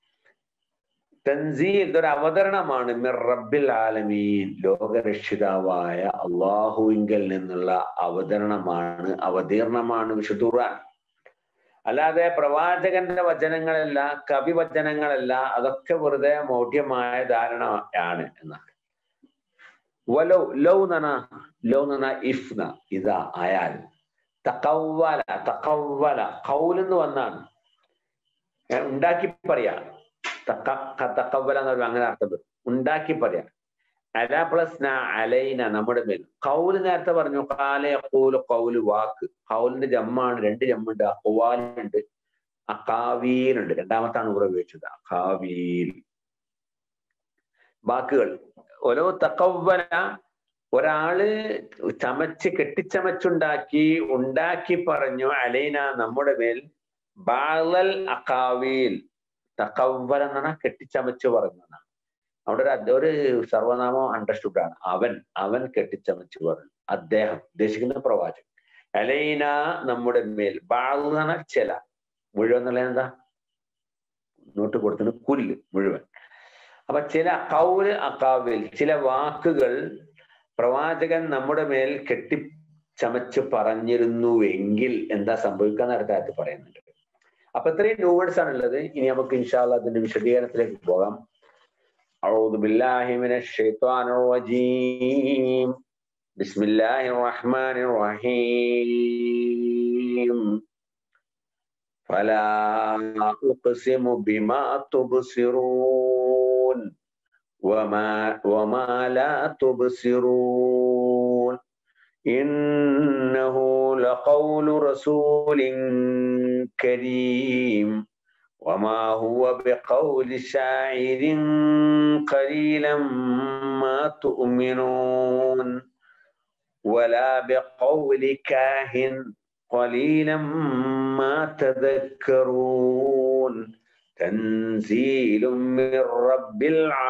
തൻസീൽ ഇതൊരു അവതരണമാണ് മിർ റബ്ബിൽ ആലമീൻ ലോകരക്ഷിതാവായ അള്ളാഹുവിങ്കൽ നിന്നുള്ള അവതരണമാണ് അവതീർണമാണ് വിശുദ്ധ ഖുർആൻ അല്ലാതെ പ്രവാചകന്റെ വചനങ്ങളല്ല കവി വചനങ്ങളല്ല അതൊക്കെ വെറുതെ മൗഢ്യമായ ധാരണ ആണ് എന്നാണ് വലോ ലൗ നന ലൗ നന ഇഫ്ന ഇതാ അയാൽ തക്കവല തക്കവല കൗലെന്ന് വന്നാണ് ഉണ്ടാക്കി പറയാ തക്കവല എന്ന് പറയുമ്പോൾ അങ്ങനെ അർത്ഥം വരും ഉണ്ടാക്കി പറയാം അല പ്ലസ് ന അലൈന നമ്മുടെ മേൽ കൗല് നേരത്തെ പറഞ്ഞു കാല അക്കൂല് കൗല് വാക്ക് കൗലിന്റെ ജമ്മാണ് രണ്ട് ജമ്മുണ്ട് അക്വാലുണ്ട് അക്കാവീലുണ്ട് രണ്ടാമത്താണ് ഇവിടെ ഉപയോഗിച്ചത് അക്കാവീൽ വാക്കുകൾ ഓരോ തക്കവല ഒരാള് ചമച്ച് കെട്ടിച്ചമച്ചുണ്ടാക്കി ഉണ്ടാക്കി പറഞ്ഞു അലൈന നമ്മുടെ മേൽ ബാലൽ അക്കാവീൽ തക്കവല എന്നാണ് കെട്ടിച്ചമച്ച് പറഞ്ഞതാണ് അവിടെ ഒരു ഒരു സർവനാമം അണ്ടർസ്റ്റുഡ് ആണ് അവൻ അവൻ കെട്ടിച്ചമച്ച് പറഞ്ഞു അദ്ദേഹം ഉദ്ദേശിക്കുന്ന പ്രവാചകൻ അലൈന നമ്മുടെ മേൽ ബാള് എന്ന് പറഞ്ഞാൽ ചില മുഴുവൻ എന്നുള്ളത് എന്താ നോട്ട് കൊടുത്തിന് കുല്ല് മുഴുവൻ അപ്പൊ ചില കൗല് അക്കാവിൽ ചില വാക്കുകൾ പ്രവാചകൻ നമ്മുടെ മേൽ കെട്ടി ചമച്ച് പറഞ്ഞിരുന്നുവെങ്കിൽ എന്താ സംഭവിക്കാന്ന് അടുത്ത കാര്യത്തിൽ പറയുന്നുണ്ട് അപ്പൊ ഇത്രയും ന്യൂ വേർഡ്സ് ആണുള്ളത് ഇനി നമുക്ക് ഇൻഷാല്ല അതിന്റെ വിശദീകരണത്തിലേക്ക് പോകാം أعوذ بالله من الشيطان الرجيم بسم الله الرحمن الرحيم فلا أقسم بما تبصرون وما وما لا تبصرون إنه لقول رسول كريم وما هو بقول شاعر قليلا ما تؤمنون ولا بقول كاهن قليلا ما تذكرون تنزيل من رب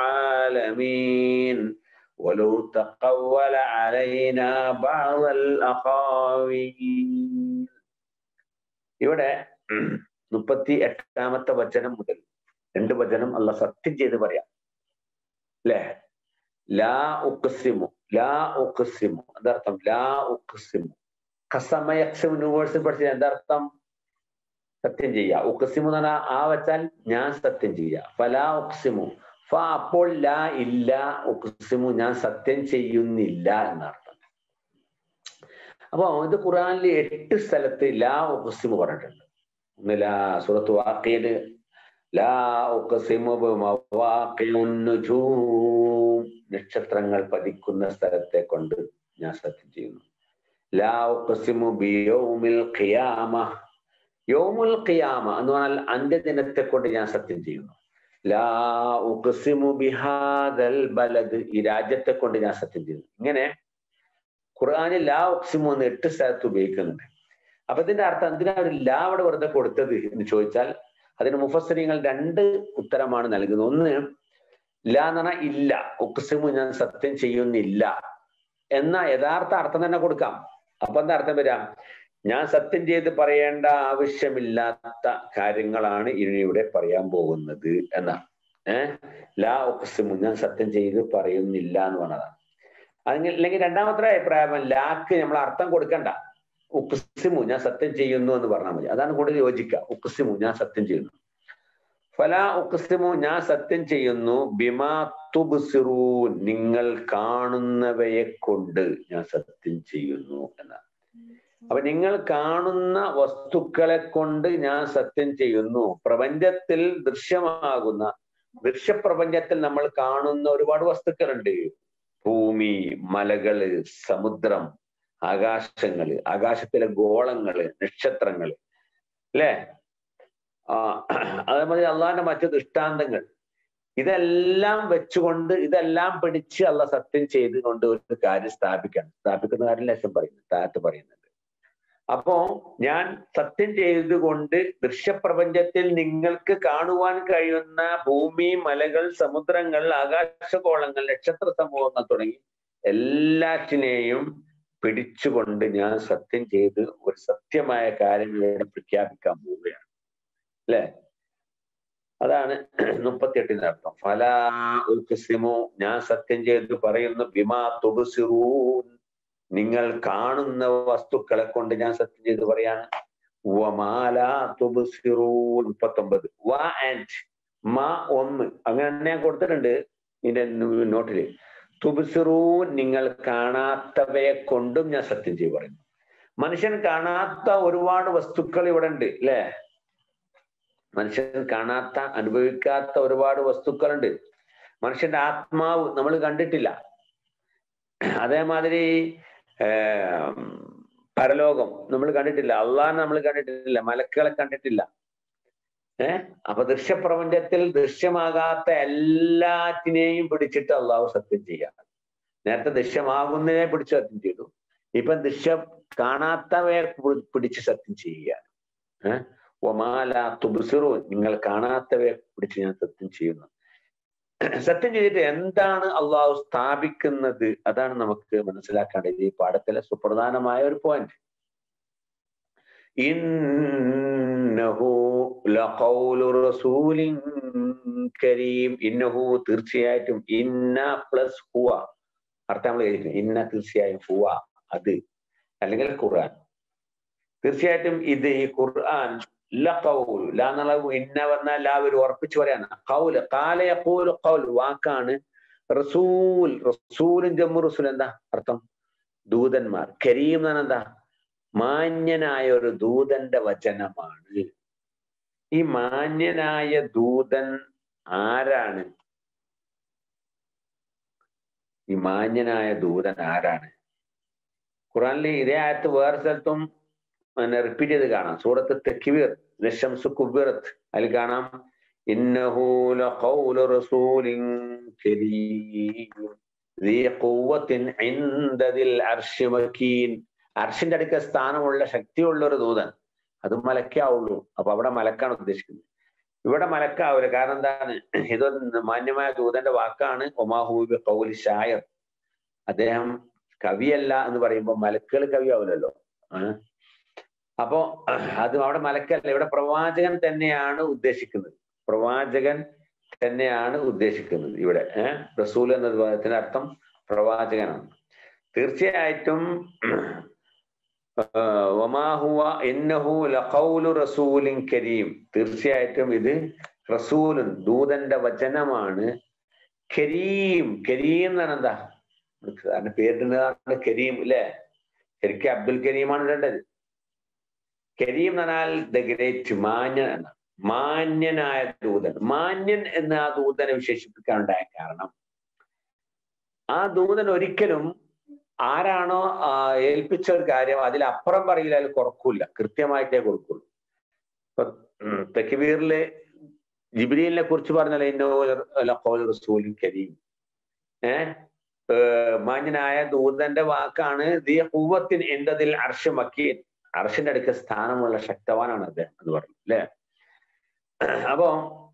العالمين ولو تقول علينا بعض الأقاويل ഇവിടെ മുപ്പത്തി എട്ടാമത്തെ വചനം മുതൽ രണ്ട് വചനം അല്ല സത്യം ചെയ്ത് പറയാം അല്ലേ ലാ ഉക്സിമു ലാ ഉക്സിമു എന്താർത്ഥം ലാ ഉക്സിമു കസമയക്സിമു യൂണിവേഴ്സിൽ പഠിച്ചത് എന്താർത്ഥം സത്യം ചെയ്യുക ഉക്സിമു എന്ന് പറഞ്ഞാൽ ആ വെച്ചാൽ ഞാൻ സത്യം ചെയ്യുക ഫലാ ഉക്സിമു ഫ അപ്പോൾ ലാ ഇല്ല ഉക്സിമു ഞാൻ സത്യം ചെയ്യുന്നില്ല എന്നർത്ഥം അപ്പൊ ഇത് ഖുറാനിൽ എട്ട് സ്ഥലത്ത് ലാ ഉക്സിമു പറഞ്ഞിട്ടുണ്ട് ഒന്ന് ലാ സുറത്ത് വാക്കിയത് ലാ ഉക്സിമു ബിമവാഖിഉൻ നുജൂം നക്ഷത്രങ്ങൾ പതിക്കുന്ന സ്ഥലത്തെ കൊണ്ട് ഞാൻ സത്യം ചെയ്യുന്നു ലാ ഉക്സിമു ബിയൗമിൽ ഖിയാമ യൗമുൽ ഖിയാമ എന്ന് പറഞ്ഞാൽ അന്ത്യദിനത്തെ കൊണ്ട് ഞാൻ സത്യം ചെയ്യുന്നു ലാ ഉഖ്സിമു ബിഹാദൽ ബലദ് ഈ രാജ്യത്തെ കൊണ്ട് ഞാൻ സത്യം ചെയ്യുന്നു ഇങ്ങനെ ഖുർആനിൽ ലാ ഉഖ്സിമു എന്ന് എട്ട് സ്ഥലത്ത് ഉപയോഗിക്കുന്നുണ്ട് അപ്പൊ ഇതിന്റെ അർത്ഥം എന്തിനാ ഒരു ലാ അവിടെ വെറുതെ കൊടുത്തത് എന്ന് ചോദിച്ചാൽ അതിന് മുഫസ്സരിങ്ങൾ രണ്ട് ഉത്തരമാണ് നൽകുന്നത് ഒന്ന് ലാ എന്ന് പറഞ്ഞാൽ ഇല്ല ഉഖ്സിമു ഞാൻ സത്യം ചെയ്യുന്നില്ല എന്ന യഥാർത്ഥ അർത്ഥം തന്നെ കൊടുക്കാം അപ്പൊ എന്താ അർത്ഥം വരാം ഞാൻ സത്യം ചെയ്ത് പറയേണ്ട ആവശ്യമില്ലാത്ത കാര്യങ്ങളാണ് ഇനി ഇവിടെ പറയാൻ പോകുന്നത് എന്നാണ് ഏഹ് ലാ ഒക്സിമു ഞാൻ സത്യം ചെയ്ത് പറയുന്നില്ല എന്ന് പറഞ്ഞതാണ് അല്ലെങ്കിൽ അല്ലെങ്കിൽ രണ്ടാമത്തെ അഭിപ്രായം ലാക്ക് നമ്മൾ അർത്ഥം കൊടുക്കണ്ട ഉക്സിമു ഞാൻ സത്യം ചെയ്യുന്നു എന്ന് പറഞ്ഞാൽ മതി അതാണ് കൂടുതൽ യോജിക്കുക ഉക്സിമു ഞാൻ സത്യം ചെയ്യുന്നു ഫല ഉക്സിമു ഞാൻ സത്യം ചെയ്യുന്നു ബിമാ തുബ്സിറൂ നിങ്ങൾ കാണുന്നവയെ കൊണ്ട് ഞാൻ സത്യം ചെയ്യുന്നു എന്നാണ് അപ്പൊ നിങ്ങൾ കാണുന്ന വസ്തുക്കളെ കൊണ്ട് ഞാൻ സത്യം ചെയ്യുന്നു പ്രപഞ്ചത്തിൽ ദൃശ്യമാകുന്ന ദൃശ്യപ്രപഞ്ചത്തിൽ നമ്മൾ കാണുന്ന ഒരുപാട് വസ്തുക്കളുണ്ട് ഭൂമി മലകള് സമുദ്രം ആകാശങ്ങള് ആകാശത്തിലെ ഗോളങ്ങള് നക്ഷത്രങ്ങള് അല്ലേ ആ അതേമാതിരി അള്ളാഹിന്റെ മറ്റു ദൃഷ്ടാന്തങ്ങൾ ഇതെല്ലാം വെച്ചുകൊണ്ട് ഇതെല്ലാം പിടിച്ച് അള്ള സത്യം ചെയ്തുകൊണ്ട് ഒരു കാര്യം സ്ഥാപിക്കണം സ്ഥാപിക്കുന്ന കാര്യം ലക്ഷ്യം പറയുന്നു താഴത്ത് പറയുന്നുണ്ട് അപ്പോ ഞാൻ സത്യം ചെയ്തുകൊണ്ട് ദൃശ്യപ്രപഞ്ചത്തിൽ നിങ്ങൾക്ക് കാണുവാൻ കഴിയുന്ന ഭൂമി മലകൾ സമുദ്രങ്ങൾ ആകാശഗോളങ്ങൾ നക്ഷത്ര സമൂഹങ്ങൾ തുടങ്ങി എല്ലാറ്റിനെയും പിടിച്ചുകൊണ്ട് ഞാൻ സത്യം ചെയ്ത് ഒരു സത്യമായ കാര്യം ഇവിടെ പ്രഖ്യാപിക്കാൻ പോവുകയാണ് അല്ലെ അതാണ് മുപ്പത്തിയെട്ടിന്റെ അർത്ഥം ഫലാ ഉൽസിമു ഞാൻ സത്യം ചെയ്ത് പറയുന്നു ബിമാ തുബുസിറൂൻ നിങ്ങൾ കാണുന്ന വസ്തുക്കളെ കൊണ്ട് ഞാൻ സത്യം ചെയ്ത് പറയാണ് മുപ്പത്തൊമ്പത് വ ആൻഡ് മ ഒന്ന് അങ്ങനെ ഞാൻ കൊടുത്തിട്ടുണ്ട് ഇതിന്റെ നോട്ടില് തുബുസിറൂ നിങ്ങൾ കാണാത്തവയെ കൊണ്ടും ഞാൻ സത്യം ചെയ്ത് പറയുന്നു മനുഷ്യൻ കാണാത്ത ഒരുപാട് വസ്തുക്കൾ ഇവിടെ ഉണ്ട് അല്ലേ മനുഷ്യൻ കാണാത്ത അനുഭവിക്കാത്ത ഒരുപാട് വസ്തുക്കളുണ്ട് മനുഷ്യന്റെ ആത്മാവ് നമ്മൾ കണ്ടിട്ടില്ല അതേമാതിരി പരലോകം നമ്മൾ കണ്ടിട്ടില്ല അള്ളാഹിനെ നമ്മൾ കണ്ടിട്ടില്ല മലക്കുകളെ കണ്ടിട്ടില്ല ഏഹ് അപ്പൊ ദൃശ്യപ്രപഞ്ചത്തിൽ ദൃശ്യമാകാത്ത എല്ലാറ്റിനെയും പിടിച്ചിട്ട് അള്ളാഹു സത്യം ചെയ്യാണ് നേരത്തെ ദൃശ്യമാകുന്നതിനെ പിടിച്ച് സത്യം ചെയ്തു ഇപ്പൊ ദൃശ്യം കാണാത്തവയെ പിടിച്ച് സത്യം ചെയ്യുകയാണ് ഏഹ് ഒമാല തുബുസിറു നിങ്ങൾ കാണാത്തവയെ പിടിച്ച് ഞാൻ സത്യം ചെയ്യുന്നു സത്യം ചെയ്തിട്ട് എന്താണ് അള്ളാഹു സ്ഥാപിക്കുന്നത് അതാണ് നമുക്ക് മനസ്സിലാക്കേണ്ടത് ഈ പാഠത്തിലെ സുപ്രധാനമായ ഒരു പോയിന്റ് ഇന്നഹു ലഖൗലു റസൂലിൻ കരീം ഇന്നഹു തീർച്ചയായിട്ടും ഇന്ന പ്ലസ് ഹുവ അർത്ഥം നമ്മൾ എഴുതിയിട്ടുണ്ട് ഇന്ന തീർച്ചയായും ഹുവ അത് അല്ലെങ്കിൽ ഖുർആൻ തീർച്ചയായിട്ടും ഇത് ഈ ഖുർആൻ ലഖൗൽ ലാ എന്നുള്ള ഇന്ന വന്നാൽ ലാ ഒരു ഉറപ്പിച്ചു പറയാണ് ഖൗല് ഖാല യഖൂലു ഖൗൽ വാക്കാണ് റസൂൽ റസൂലും ജമ്മു റസൂൽ എന്താ അർത്ഥം ദൂതന്മാർ കരീം എന്ന് എന്താ മാന്യനായ ഒരു ദൂതന്റെ വചനമാണ് ഈ മാന്യനായ ദൂതൻ ആരാണ് ഈ മാന്യനായ ദൂതൻ ആരാണ് ഖുറാനിൽ ഇതേ ആയത്ത് വേറെ സ്ഥലത്തും പിന്നെ റിപ്പീറ്റ് ചെയ്ത് കാണാം സൂറത്ത് തെക്കിവീർ നിശംസു കുബിറത്ത് അതിൽ കാണാം ഇന്നഹു ലഖൗലു റസൂലിൻ കരീം ذي قوة عند ذي العرش مكين അർഷിന്റെ അടുക്ക സ്ഥാനമുള്ള ശക്തിയുള്ള ഒരു ദൂതൻ അത് മലക്കാവുള്ളൂ അപ്പൊ അവിടെ മലക്കാണ് ഉദ്ദേശിക്കുന്നത് ഇവിടെ മലക്കാവില്ല കാരണം എന്താണ് ഇതൊരു മാന്യമായ ദൂതന്റെ വാക്കാണ് ഒമാഹൂബി കൗലി ഷായർ അദ്ദേഹം കവിയല്ല എന്ന് പറയുമ്പോൾ മലക്കുകൾ കവിയാവില്ലല്ലോ അപ്പോ അത് അവിടെ മലക്കല്ല ഇവിടെ പ്രവാചകൻ തന്നെയാണ് ഉദ്ദേശിക്കുന്നത് പ്രവാചകൻ തന്നെയാണ് ഉദ്ദേശിക്കുന്നത് ഇവിടെ ഏഹ് റസൂൽ എന്നത് പദത്തിന്റെ അർത്ഥം പ്രവാചകനാണ് തീർച്ചയായിട്ടും ഒമാഹുവ എന്നഹു ലഖൗലു റസൂലിൻ കരീം തീർച്ചയായിട്ടും ഇത് റസൂലുൻ ദൂതന്റെ വചനമാണ് കരീം കരീം എന്നാണ് എന്താ അതിന്റെ പേരിടുന്നതാണ് കരീം അല്ലെ ശരിക്കും അബ്ദുൽ കരീമാണ് ഇടേണ്ടത് കരീം എന്ന് പറഞ്ഞാൽ ദ ഗ്രേറ്റ് മാന്യൻ എന്നാണ് മാന്യനായ ദൂതൻ മാന്യൻ എന്ന് ആ ദൂതനെ വിശേഷിപ്പിക്കാനുണ്ടായ കാരണം ആ ദൂതൻ ഒരിക്കലും ആരാണോ ഏൽപ്പിച്ച ഒരു കാര്യം അതിലപ്പുറം പറയില്ല അതിൽ കുറക്കൂല കൃത്യമായിട്ടേ കൊടുക്കുള്ളൂ ഇപ്പൊ തെക്കിബീറില് ജിബ്രീലിനെ കുറിച്ച് പറഞ്ഞാൽ റസൂലിൻ കരീം ഏഹ് മാന്യനായ ദൂതന്റെ വാക്കാണ് ദിയ പൂവത്തിൻ എന്തതിൽ അർഷ മക്കീൻ അർഷിന്റെ അടുക്ക സ്ഥാനമുള്ള ശക്തവാനാണ് അദ്ദേഹം എന്ന് പറഞ്ഞു അല്ലെ അപ്പോ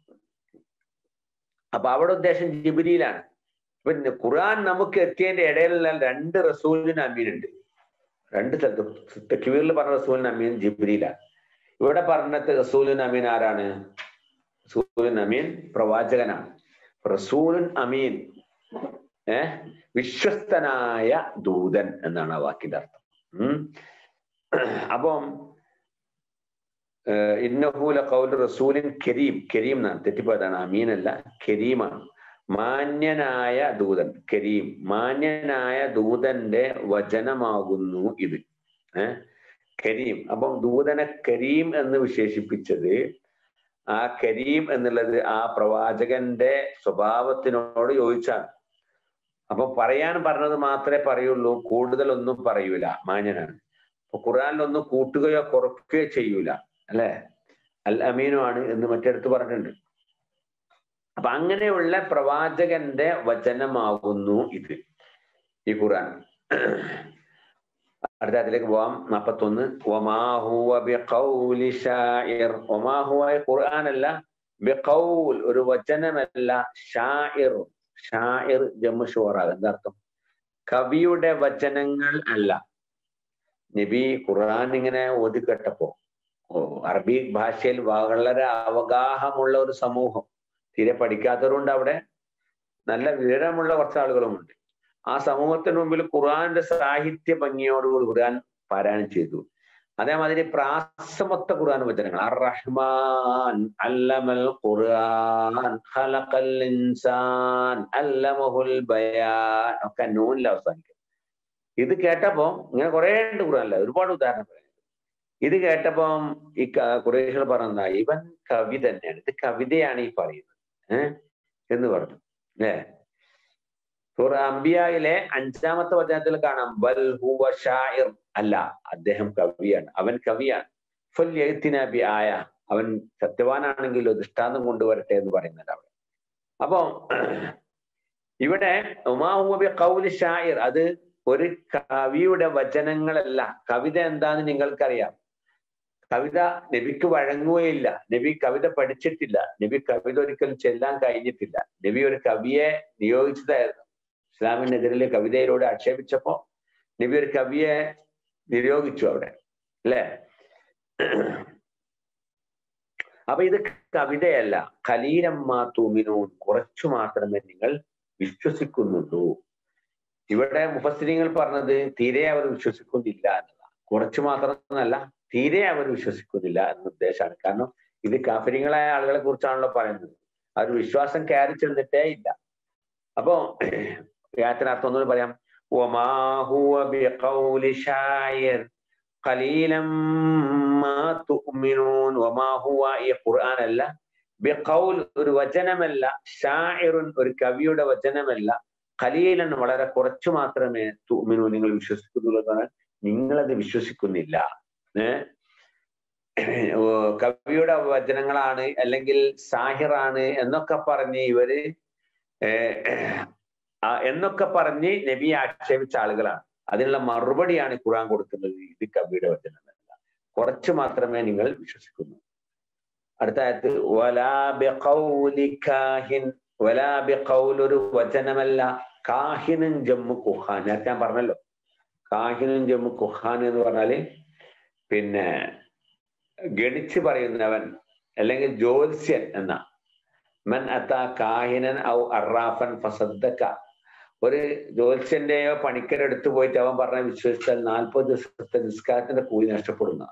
അപ്പൊ അവിടെ ഉദ്ദേശം ജിബിരിയിലാണ് പിന്നെ ഖുർആൻ നമുക്ക് എത്തിയതിന്റെ ഇടയിലുള്ള രണ്ട് റസൂലിന് അമീനുണ്ട് രണ്ട് സ്ഥലത്ത് തെക്കുവീറിൽ പറഞ്ഞ റസൂലിന് അമീൻ ജിബ്രിയിലാണ് ഇവിടെ പറഞ്ഞത് റസൂലിൻ അമീൻ ആരാണ് റസൂലിൻ അമീൻ പ്രവാചകനാണ് റസൂലുൻ അമീൻ ഏഹ് വിശ്വസ്തനായ ദൂതൻ എന്നാണ് ആ വാക്കിന്റെ അർത്ഥം ഉം അപ്പം ഇന്നഹൂല കൗൽ റസൂലിൻ കരീം കരീം എന്നാണ് തെറ്റിപ്പോയതാണ് അമീനല്ല കരീമാണ് മാന്യനായ ദൂതൻ കരീം മാന്യനായ ദൂതന്റെ വചനമാകുന്നു ഇത് ഏഹ് കരീം അപ്പം ദൂതനെ കരീം എന്ന് വിശേഷിപ്പിച്ചത് ആ കരീം എന്നുള്ളത് ആ പ്രവാചകന്റെ സ്വഭാവത്തിനോട് യോജിച്ചാണ് അപ്പൊ പറയാൻ പറഞ്ഞത് മാത്രമേ പറയുള്ളൂ കൂടുതലൊന്നും പറയൂല മാന്യനാണ് അപ്പൊ ഖുറാനിലൊന്നും കൂട്ടുകയോ കുറയ്ക്കുകയോ ചെയ്യൂല അല്ലെ അൽ അമീനുമാണ് എന്ന് മറ്റടുത്ത് പറഞ്ഞിട്ടുണ്ട് അപ്പൊ അങ്ങനെയുള്ള പ്രവാചകന്റെ വചനമാകുന്നു ഇത് ഈ ഖുർആൻ അടുത്ത അതിലേക്ക് പോവാം നാപ്പത്തൊന്ന് ഒമാഹുവ ഖുർആൻ അല്ല ബിഖൗൽ ഒരു വചനമല്ല ഷാഇർ ഷാഇർ ജമ്മു ഷോറാ എന്താ അർത്ഥം കവിയുടെ വചനങ്ങൾ അല്ല നബി ഖുർആൻ ഇങ്ങനെ ഓതി കേട്ടപ്പോ ഓ അറബി ഭാഷയിൽ വളരെ അവഗാഹമുള്ള ഒരു സമൂഹം തീരെ പഠിക്കാത്തവരുണ്ട് അവിടെ നല്ല വിവരമുള്ള കുറച്ച് ആളുകളുമുണ്ട് ആ സമൂഹത്തിന് മുമ്പിൽ ഖുർആന്റെ സാഹിത്യ ഭംഗിയോടുകൂടി ഖുർആൻ പാരായണം ചെയ്തു അതേമാതിരി പ്രാസമൊത്ത ഖുർആൻ വചനങ്ങൾ അർ റഹ്മാൻ അല്ലമൽ ഖുർആൻ ഖലഖൽ ഇൻസാൻ അല്ലമഹുൽ ബയാൻ ഒക്കെ നൂനിൽ അവസാനിക്കും ഇത് കേട്ടപ്പോ ഇങ്ങനെ കുറെ ഉണ്ട് ഖുർആനില്ല ഒരുപാട് ഉദാഹരണം പറയുന്നത് ഇത് കേട്ടപ്പം ഈ കുറേശ്ശികൾ പറഞ്ഞ ഇവൻ കവി തന്നെയാണ് ഇത് കവിതയാണ് ഈ പറയുന്നത് ഏഹ് എന്ന് പറഞ്ഞു അല്ലേ സൂറ അംബിയയിലെ അഞ്ചാമത്തെ വചനത്തിൽ കാണാം ബൽ ഹുവ ഷായിർ അല്ല അദ്ദേഹം കവിയാണ് അവൻ കവിയാണ് ഫൽ എഴുത്തിനബി ആയ അവൻ സത്യവാനാണെങ്കിൽ ദൃഷ്ടാന്തം കൊണ്ടുവരട്ടെ എന്ന് പറയുന്നുണ്ട് അവിടെ അപ്പൊ ഇവിടെ ഉമാഹുബി കൗല് ഷായിർ അത് ഒരു കവിയുടെ വചനങ്ങളല്ല കവിത എന്താന്ന് നിങ്ങൾക്കറിയാം കവിത നബിക്ക് വഴങ്ങുകയില്ല നബി കവിത പഠിച്ചിട്ടില്ല നബി കവിത ഒരിക്കലും ചെല്ലാൻ കഴിഞ്ഞിട്ടില്ല നബി ഒരു കവിയെ നിയോഗിച്ചതായിരുന്നു ഇസ്ലാമിനെതിരെ കവിതയിലൂടെ ആക്ഷേപിച്ചപ്പോ നബി ഒരു കവിയെ നിയോഗിച്ചു അവിടെ അല്ലേ അപ്പൊ ഇത് കവിതയല്ല ഖലീലമ്മാ തൂമിനൂൻ കുറച്ചു മാത്രമേ നിങ്ങൾ വിശ്വസിക്കുന്നുള്ളൂ ഇവിടെ മുഫസ്സിരിങ്ങൾ പറഞ്ഞത് തീരെ അവർ വിശ്വസിക്കുന്നില്ല എന്നതാണ് കുറച്ചു മാത്രം എന്നല്ല തീരെ അവർ വിശ്വസിക്കുന്നില്ല എന്ന ഉദ്ദേശമാണ് കാരണം ഇത് കാഫര്യങ്ങളായ ആളുകളെ കുറിച്ചാണല്ലോ പറയുന്നത് ആ ഒരു വിശ്വാസം കയറി ചെന്നിട്ടേ ഇല്ല അപ്പോ യാത്രർത്ഥം ഒന്നുകൂടി പറയാം وما هو بقول شاعر قليلا ما تؤمنون وما هو ഈ ഖുർആൻ അല്ല ബിഖൗൽ ഒരു വചനമല്ല ഷാഇറുൻ ഒരു കവിയുടെ വചനമല്ല ഖലീലൻ വളരെ കുറച്ചു മാത്രമേ തുമിനു നിങ്ങൾ വിശ്വസിക്കുന്നുള്ളൂ എന്ന് നിങ്ങളത് വിശ്വസിക്കുന്നില്ല ഏഹ് കവിയുടെ വചനങ്ങളാണ് അല്ലെങ്കിൽ സാഹിറാണ് എന്നൊക്കെ പറഞ്ഞ് ഇവര് എന്നൊക്കെ പറഞ്ഞ് നബിയെ ആക്ഷേപിച്ച ആളുകളാണ് അതിനുള്ള മറുപടിയാണ് ഖുർആൻ കൊടുക്കുന്നത് ഇത് കവിയുടെ വചനമല്ല കുറച്ച് മാത്രമേ നിങ്ങൾ വിശ്വസിക്കുന്നു അടുത്ത ആയത്ത് ഒരു വചനമല്ല കാഹിനും ജമ്മു കുഹാൻ നേരത്തെ ഞാൻ പറഞ്ഞല്ലോ കാഹിനും ജമ്മു കുഹാൻ എന്ന് പറഞ്ഞാല് പിന്നെ ഗണിച്ച് പറയുന്നവൻ അല്ലെങ്കിൽ ജ്യോത്സ്യൻ എന്ന മൻ അത്ത കാഹിനൻ ഔ അറാഫൻ ഫസദ്ദക്ക ഒരു ജ്യോത്സ്യന്റെയോ പണിക്കരോ എടുത്തു പോയിട്ട് അവൻ പറഞ്ഞ വിശ്വസിച്ചാൽ നാൽപ്പത് ദിവസത്തെ നിസ്കാരത്തിന്റെ കൂലി നഷ്ടപ്പെടുന്ന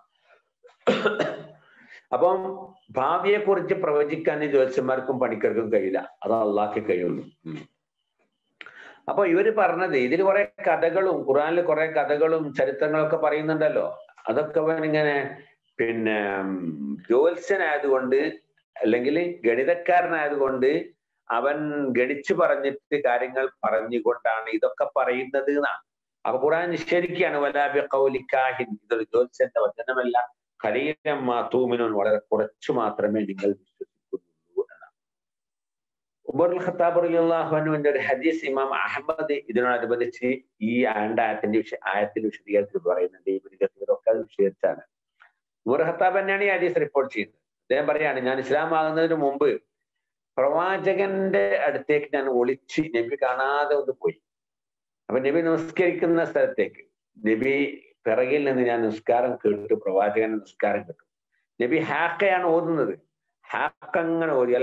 അപ്പം ഭാവിയെ കുറിച്ച് പ്രവചിക്കാൻ ജ്യോത്സ്യന്മാർക്കും പണിക്കർക്കും കഴിയില്ല അത് അള്ളാഹ്ക്ക് കഴിയുള്ളൂ അപ്പൊ ഇവര് പറഞ്ഞത് ഇതിൽ കുറെ കഥകളും ഖുറാനിൽ കുറെ കഥകളും ചരിത്രങ്ങളൊക്കെ പറയുന്നുണ്ടല്ലോ അതൊക്കെ അവൻ ഇങ്ങനെ പിന്നെ ജ്യോത്സ്യനായതുകൊണ്ട് അല്ലെങ്കിൽ ഗണിതക്കാരനായതുകൊണ്ട് അവൻ ഗണിച്ചു പറഞ്ഞിട്ട് കാര്യങ്ങൾ പറഞ്ഞുകൊണ്ടാണ് ഇതൊക്കെ പറയുന്നത് എന്നാണ് അപ്പൊ ഖുറാൻ നിഷേധിക്കുകയാണ് വലാബി കൗലിക്കാഹിൻ ഇതൊരു ജ്യോത്സ്യന്റെ വചനമല്ല ഖലീലം തൂമിനോൻ വളരെ കുറച്ചു മാത്രമേ നിങ്ങൾ വിശ്വസിക്കുന്നുള്ളൂ എന്നാണ് ഉമർ ഖത്താബ് അള്ളാഹുവിന്റെ ഒരു ഹദീസ് ഇമാം അഹമ്മദ് ഇതിനോടനുബന്ധിച്ച് ഈ ആണ്ടായത്തിന്റെ വിഷ ആയത്തിന്റെ വിശദീകരണത്തിൽ പറയുന്നുണ്ട് ഇവരൊക്കെ അത് വിശദീകരിച്ചാണ് ഉമർ ഖത്താബ് തന്നെയാണ് ഈ ഹദീസ് റിപ്പോർട്ട് ചെയ്യുന്നത് അദ്ദേഹം പറയാണ് ഞാൻ ഇസ്ലാം ആകുന്നതിന് മുമ്പ് പ്രവാചകന്റെ അടുത്തേക്ക് ഞാൻ ഒളിച്ച് നബി കാണാതെ ഒന്ന് പോയി അപ്പൊ നബി നമസ്കരിക്കുന്ന സ്ഥലത്തേക്ക് നബി പിറകിൽ നിന്ന് ഞാൻ നിസ്കാരം കേട്ടു പ്രവാചകന്റെ നിസ്കാരം കേട്ടു നബി ഹാക്കയാണ് ഓതുന്നത് ഹാക്ക അങ്ങനെ ഓതി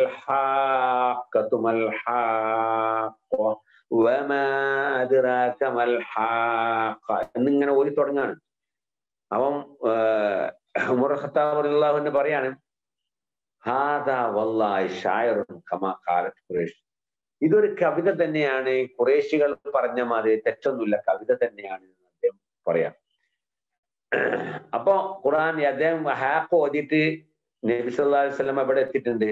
എന്നിങ്ങനെ ഓതി തുടങ്ങാണ് അവൻ ഉമർ ഖത്താബ് പറയാണ് ഇതൊരു കവിത തന്നെയാണ് കുറേശികൾ പറഞ്ഞ മാതിരി തെറ്റൊന്നുമില്ല കവിത തന്നെയാണ് എന്ന് അദ്ദേഹം പറയാം അപ്പൊ ഖുറാൻ അദ്ദേഹം ഹാക്ക് ഓതിയിട്ട് നബി സല്ലല്ലാഹു അലൈഹി വസല്ലം എവിടെ എത്തിയിട്ടുണ്ട്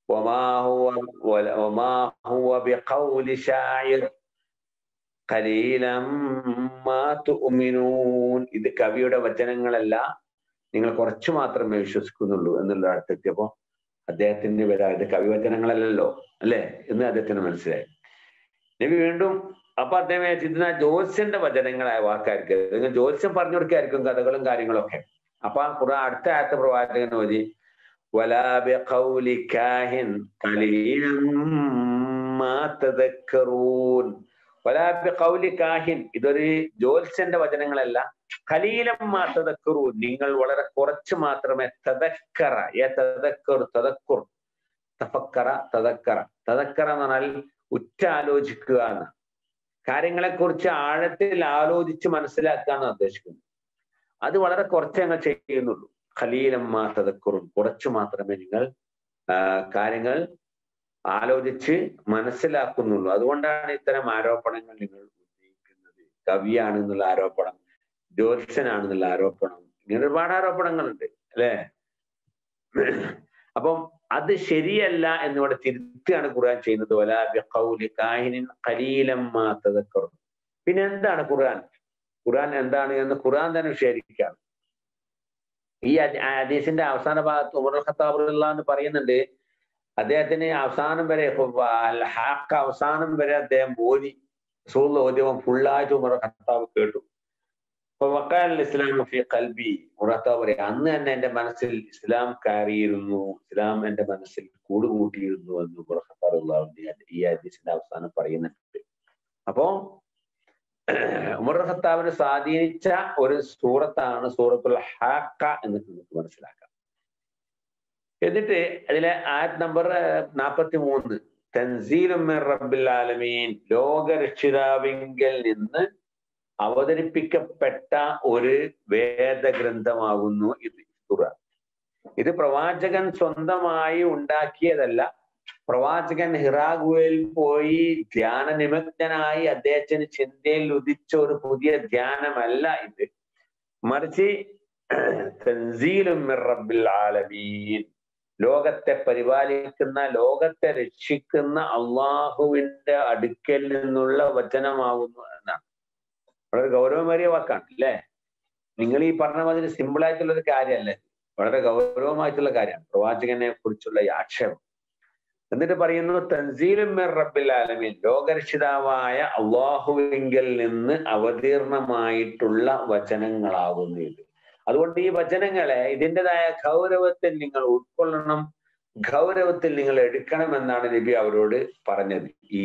ഇത് കവിയുടെ വചനങ്ങളല്ല നിങ്ങൾ കുറച്ചു മാത്രമേ വിശ്വസിക്കുന്നുള്ളൂ എന്നുള്ള അടുത്തെത്തിയപ്പോ അദ്ദേഹത്തിന്റെ പേര് ഇത് കവിവചനങ്ങളല്ലല്ലോ അല്ലെ എന്ന് അദ്ദേഹത്തിന് മനസ്സിലായി നബി വീണ്ടും അപ്പൊ അദ്ദേഹം ഇതിന ജ്യോത്സ്യന്റെ വചനങ്ങളായ വാക്കാർക്ക് നിങ്ങൾ ജ്യോത്സ്യം പറഞ്ഞു കൊടുക്കായിരിക്കും കഥകളും കാര്യങ്ങളും ഒക്കെ അപ്പൊ ആ ഖുർആൻ അടുത്ത ആയത്ത പ്രവാചകൻ ഓതി ഇതൊരു ജ്യോത്സ്യന്റെ വചനങ്ങളല്ല ഖലീലം തദക്കറു നിങ്ങൾ വളരെ കുറച്ച് മാത്രമേ തദക്കറ ഏ തദക്കറു തദക്കുർ തഫക്കറ തദക്കറ തദക്കറ എന്ന് പറഞ്ഞാൽ ഉറ്റാലോചിക്കുക എന്ന് കാര്യങ്ങളെക്കുറിച്ച് ആഴത്തിൽ ആലോചിച്ച് മനസ്സിലാക്കുക എന്ന് ഉദ്ദേശിക്കുന്നത് അത് വളരെ കുറച്ച് ഞങ്ങൾ ചെയ്യുന്നുള്ളൂ ഖലീലമ്മ തദക്കുറും കുറച്ച് മാത്രമേ നിങ്ങൾ കാര്യങ്ങൾ ആലോചിച്ച് മനസ്സിലാക്കുന്നുള്ളൂ അതുകൊണ്ടാണ് ഇത്തരം ആരോപണങ്ങൾ നിങ്ങൾ ഉന്നയിക്കുന്നത് കവിയാണെന്നുള്ള ആരോപണം ജ്യോത്സ്യനാണെന്നുള്ള ആരോപണം ഇങ്ങനെ ഒരുപാട് ആരോപണങ്ങളുണ്ട് അല്ലേ അപ്പം അത് ശരിയല്ല എന്നിവിടെ തിരുത്തിയാണ് ഖുർആൻ ചെയ്യുന്നത് പിന്നെ എന്താണ് ഖുർആൻ ഖുർആൻ എന്താണ് എന്ന് ഖുർആൻ തന്നെ വിശേഷിക്കുകയാണ് ഈ ഹദീസിന്റെ അവസാന ഭാഗത്ത് ഉമർ ഖത്താബ് എന്ന് പറയുന്നുണ്ട് അദ്ദേഹത്തിന് അവസാനം വരെ ഹാക്ക് അവസാനം വരെ അദ്ദേഹം ഓതി റസൂൽ ഓദ്യവും ഫുള്ളായിട്ട് ഉമർ ഖത്താബ് കേട്ടു അപ്പൊ വക്കാൽ ഇസ്ലാം ഫി കൽബി മുറത്താവ് പറയാം അന്ന് തന്നെ എന്റെ മനസ്സിൽ ഇസ്ലാം കയറിയിരുന്നു ഇസ്ലാം എന്റെ മനസ്സിൽ കൂടുകൂട്ടിയിരുന്നു എന്ന് മുറഹത്താറുള്ള ഈ ഹദീസിന്റെ അവസാനം പറയുന്നുണ്ട് അപ്പോ ഉമർ ഖത്താബിനെ സ്വാധീനിച്ച ഒരു സൂറത്താണ് സൂറത്തുൽ ഹാക്ക എന്ന് നമുക്ക് മനസ്സിലാക്കാം എന്നിട്ട് അതിലെ ആയത് നമ്പർ നാൽപ്പത്തി മൂന്ന് തൻസീലും റബ്ബിൽ ആലമീൻ ലോകരക്ഷിതാവിങ്കൽ നിന്ന് അവതരിപ്പിക്കപ്പെട്ട ഒരു വേദഗ്രന്ഥമാകുന്നു ഇത് ഖുർആൻ ഇത് പ്രവാചകൻ സ്വന്തമായി ഉണ്ടാക്കിയതല്ല പ്രവാചകൻ ഹിറാഗുവയിൽ പോയി ധ്യാന നിമഗ്നനായി അദ്ദേഹത്തിന് ചിന്തയിൽ ഉദിച്ച ഒരു പുതിയ ധ്യാനമല്ല ഇത് മറിച്ച് തൻസീലും റബ്ബിൽ ആലമീൻ ലോകത്തെ പരിപാലിക്കുന്ന ലോകത്തെ രക്ഷിക്കുന്ന അള്ളാഹുവിന്റെ അടുക്കൽ നിന്നുള്ള വചനമാകുന്നു എന്നാണ് വളരെ ഗൗരവമേറിയ വാക്കാണ് അല്ലേ നിങ്ങൾ ഈ പറഞ്ഞ മാതിരി സിമ്പിൾ ആയിട്ടുള്ള ഒരു കാര്യമല്ലേ വളരെ ഗൗരവമായിട്ടുള്ള കാര്യമാണ് പ്രവാചകനെ കുറിച്ചുള്ള ഈ ആക്ഷേപം എന്നിട്ട് പറയുന്നു തൻസീലും റബ്ബിൽ ആലമീൻ ലോകരക്ഷിതാവായ അള്ളാഹുവിങ്കിൽ നിന്ന് അവതീർണമായിട്ടുള്ള വചനങ്ങളാകുന്നു ഇത് അതുകൊണ്ട് ഈ വചനങ്ങളെ ഇതിൻ്റെതായ ഗൗരവത്തിൽ നിങ്ങൾ ഉൾക്കൊള്ളണം ഗൗരവത്തിൽ നിങ്ങൾ എടുക്കണം എന്നാണ് നബി അവരോട് പറഞ്ഞത് ഈ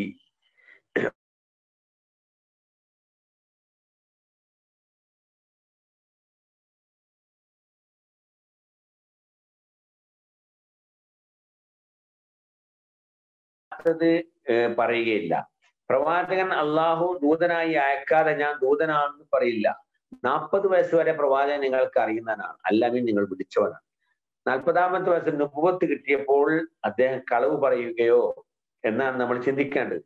പറയുകയില്ല പ്രവാചകൻ അള്ളാഹു ദൂതനായി അയക്കാതെ ഞാൻ ദൂതനാണെന്ന് പറയില്ല നാൽപ്പത് വയസ്സ് വരെ പ്രവാചകൻ നിങ്ങൾക്ക് അറിയുന്നവനാണ് അല്ലെങ്കിൽ നിങ്ങൾ വിളിച്ചവനാണ് നാൽപ്പതാമത്തെ വയസ്സിൽ നുപുവത്ത് കിട്ടിയപ്പോൾ അദ്ദേഹം കളവ് പറയുകയോ എന്നാണ് നമ്മൾ ചിന്തിക്കേണ്ടത്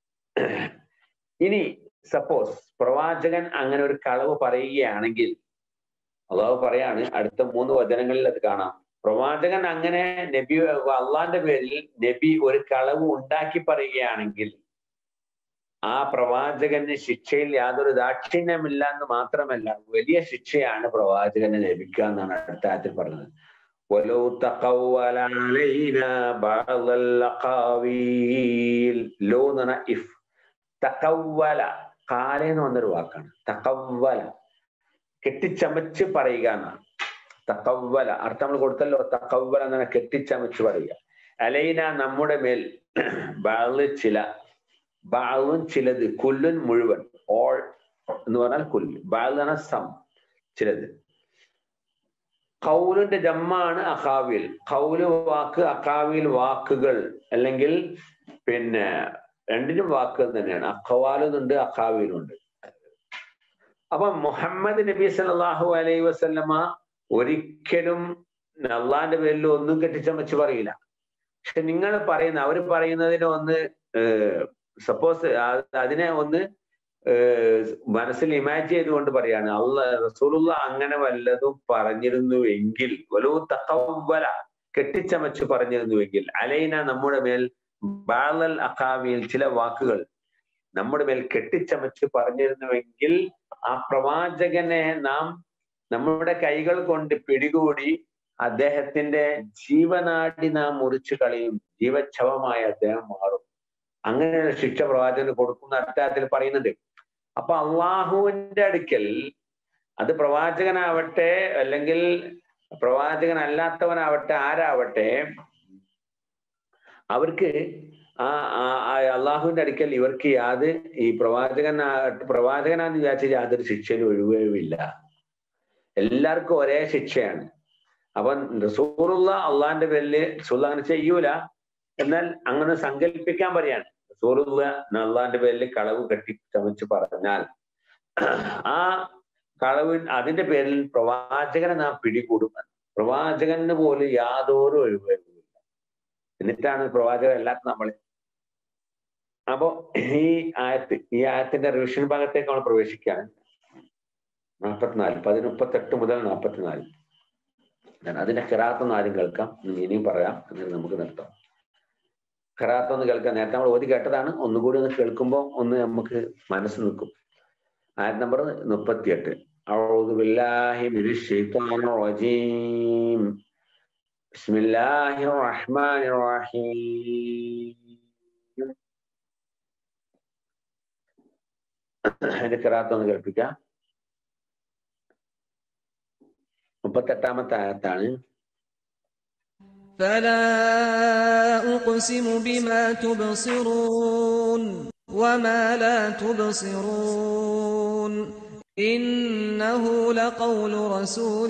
ഇനി സപ്പോസ് പ്രവാചകൻ അങ്ങനെ ഒരു കളവ് പറയുകയാണെങ്കിൽ അള്ളാഹു പറയാണ് അടുത്ത മൂന്ന് വചനങ്ങളിൽ അത് കാണാം പ്രവാചകൻ അങ്ങനെ നബി അള്ളാന്റെ പേരിൽ നബി ഒരു കളവ് ഉണ്ടാക്കി പറയുകയാണെങ്കിൽ ആ പ്രവാചകന് ശിക്ഷയിൽ യാതൊരു ദാക്ഷിണ്യമില്ല എന്ന് മാത്രമല്ല വലിയ ശിക്ഷയാണ് പ്രവാചകന് ലഭിക്കുക എന്നാണ് അടുത്ത ആയത്തിൽ പറഞ്ഞത് ولو تقول علينا بعض الأقاويل ലോ എന്ന് പറഞ്ഞാൽ ഇഫ് തക്കവല കാല എന്ന് പറഞ്ഞൊരു വാക്കാണ് തക്കവല കെട്ടിച്ചമച്ച് പറയുക എന്നാണ് തക്കവല അർത്ഥം നമ്മൾ കൊടുത്തല്ലോ തക്കവല എന്നാണ് കെട്ടിച്ചമച്ച് പറയുക അലൈന നമ്മുടെ മേൽ ബാള് ചില ബാളും ചിലത് കുല്ലുൻ മുഴുവൻ ഓൾ എന്ന് പറഞ്ഞാൽ കുല്ല് ബാൾ എന്ന് പറഞ്ഞാൽ സം ചിലത് കൗലിന്റെ ജമ്മാണ് അഖാവിൽ കൗല് വാക്ക് അഖാവിൽ വാക്കുകൾ അല്ലെങ്കിൽ പിന്നെ രണ്ടിനും വാക്കുകൾ തന്നെയാണ് അഖവാലുന്നുണ്ട് അഖാവിലുണ്ട് അപ്പൊ മുഹമ്മദ് നബി സല്ലല്ലാഹു അലൈഹി വസല്ലമ ഒരിക്കലും അള്ളാന്റെ പേരിൽ ഒന്നും കെട്ടിച്ചമച്ച് പറയില്ല പക്ഷെ നിങ്ങൾ പറയുന്ന അവർ പറയുന്നതിനെ ഒന്ന് സപ്പോസ് അതിനെ ഒന്ന് മനസ്സിൽ ഇമാജിൻ ചെയ്തുകൊണ്ട് പറയാണ് അള്ള റസൂലുള്ള അങ്ങനെ വല്ലതും പറഞ്ഞിരുന്നുവെങ്കിൽ വലു തക്കവല കെട്ടിച്ചമച്ച് പറഞ്ഞിരുന്നുവെങ്കിൽ അലൈന നമ്മുടെ മേൽ ബാലൽ അഖാവിയിൽ ചില വാക്കുകൾ നമ്മുടെ മേൽ കെട്ടിച്ചമച്ച് പറഞ്ഞിരുന്നുവെങ്കിൽ ആ പ്രവാചകനെ നാം നമ്മുടെ കൈകൾ കൊണ്ട് പിടികൂടി അദ്ദേഹത്തിന്റെ ജീവനാടി നാം മുറിച്ചു കളയും ജീവച്ഛവമായി അദ്ദേഹം മാറും അങ്ങനെ ശിക്ഷ പ്രവാചകന് കൊടുക്കുന്ന അർത്ഥത്തിൽ പറയുന്നുണ്ട് അപ്പൊ അള്ളാഹുവിന്റെ അടുക്കൽ അത് പ്രവാചകനാവട്ടെ അല്ലെങ്കിൽ പ്രവാചകൻ അല്ലാത്തവനാവട്ടെ ആരാവട്ടെ അവർക്ക് ആ അള്ളാഹുവിന്റെ അടുക്കൽ ഇവർക്ക് യാത് ഈ പ്രവാചകൻ പ്രവാചകനാന്ന് വിചാരിച്ച യാതൊരു ശിക്ഷയിലും ഒഴിവുമില്ല എല്ലാവർക്കും ഒരേ ശിക്ഷയാണ് അപ്പൊ റസൂറുള്ള അള്ളാഹിന്റെ പേരില് റസൂള്ള അങ്ങനെ ചെയ്യൂല എന്നാൽ അങ്ങനെ സങ്കല്പിക്കാൻ പറയാണ് റസൂറുള്ള അള്ളാഹിന്റെ പേരിൽ കളവ് കെട്ടി ചമച്ച് പറഞ്ഞാൽ ആ കളവ് അതിന്റെ പേരിൽ പ്രവാചകനെ നാം പിടികൂടും പ്രവാചകന് പോലും യാതൊരു ഒഴിവുമില്ല എന്നിട്ടാണ് പ്രവാചകൻ എല്ലാത്തും നമ്മളെ അപ്പോ ഈ ആയത്ത് ഈ ആയത്തിന്റെ റിവിഷൻ ഭാഗത്തേക്ക് നമ്മൾ പ്രവേശിക്കുകയാണ് നാൽപ്പത്തിനാല് പതിനുപ്പത്തെട്ട് മുതൽ നാൽപ്പത്തിനാല് അതിന്റെ കിറാത്തൊന്ന് ആദ്യം കേൾക്കാം ഇനിയും പറയാം എന്നിട്ട് നമുക്ക് നിർത്താം ഖറാത്തൊന്ന് കേൾക്കാം നേരത്തെ നമ്മൾ ഓതി കേട്ടതാണ് ഒന്നുകൂടി ഒന്ന് കേൾക്കുമ്പോൾ ഒന്ന് നമുക്ക് മനസ്സ് നിൽക്കും ആയത് നമ്പർ മുപ്പത്തിയെട്ട് أعوذ بالله من الشيطان الرجيم بسم الله الرحمن الرحيم അതിന്റെ കിറാത്തൊന്ന് കേൾപ്പിക്കാം മുപ്പത്തെട്ടാമത്തെ ആയത്താണ് فلا أقسم بما تبصرون وما لا تبصرون إنه لقول رسول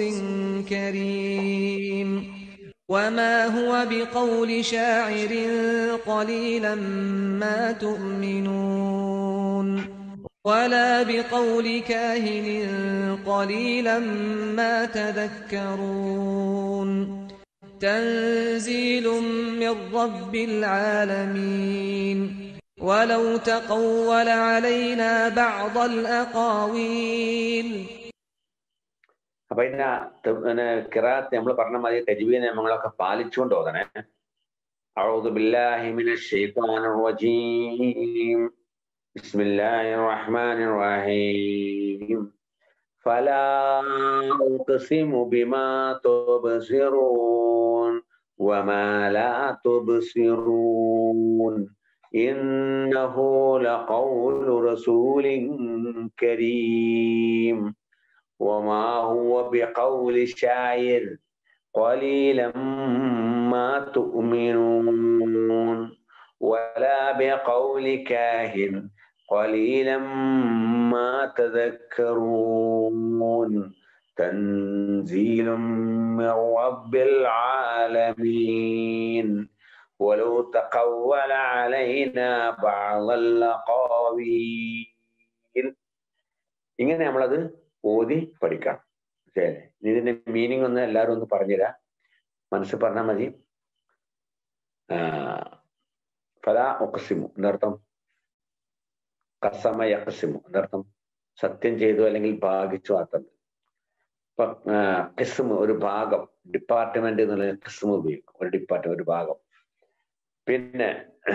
كريم وما هو بقول شاعر قليلا ما تؤمنون ولا بقول كاهن قليلا ما تذكرون تنزيل من رب العالمين ولو تقول علينا بعض الأقاويل അപ്പൊ ഇതിന്റെ പിന്നെ കിറാത്ത് നമ്മൾ പറഞ്ഞ മാതിരി തജ്വീദ് നിയമങ്ങളൊക്കെ പാലിച്ചുകൊണ്ട് ഓതണേ أعوذ بالله من الشيطان الرجيم بسم الله الرحمن الرحيم فلا أقسم بما تبصرون وما لا تبصرون إنه لقول رسول كريم وما هو بقول شاعر قليلا ما تؤمنون ولا بقول كاهن قليلا ما تذكرون تنزيل من رب العالمين ولو تقول علينا بعض الأقاويل ഇങ്ങനെ നമ്മളത് ഓതി പഠിക്കണം ശരി ഇനി ഇതിന്റെ മീനിങ് ഒന്ന് എല്ലാവരും ഒന്ന് പറഞ്ഞുതരാം മനസ്സിൽ പറഞ്ഞാൽ മതി ഫല ഒക്കസിമു എന്നർത്ഥം കസമ യക്കസിമു എന്നർത്ഥം സത്യം ചെയ്തു അല്ലെങ്കിൽ ഭാഗിച്ചു അർത്ഥം ഇപ്പൊ കിസ്മു ഒരു ഭാഗം ഡിപ്പാർട്ട്മെന്റ് എന്നുള്ള കിസ്മു ഉപയോഗിക്കും ഒരു ഡിപ്പാർട്ട്മെന്റ് ഒരു ഭാഗം പിന്നെ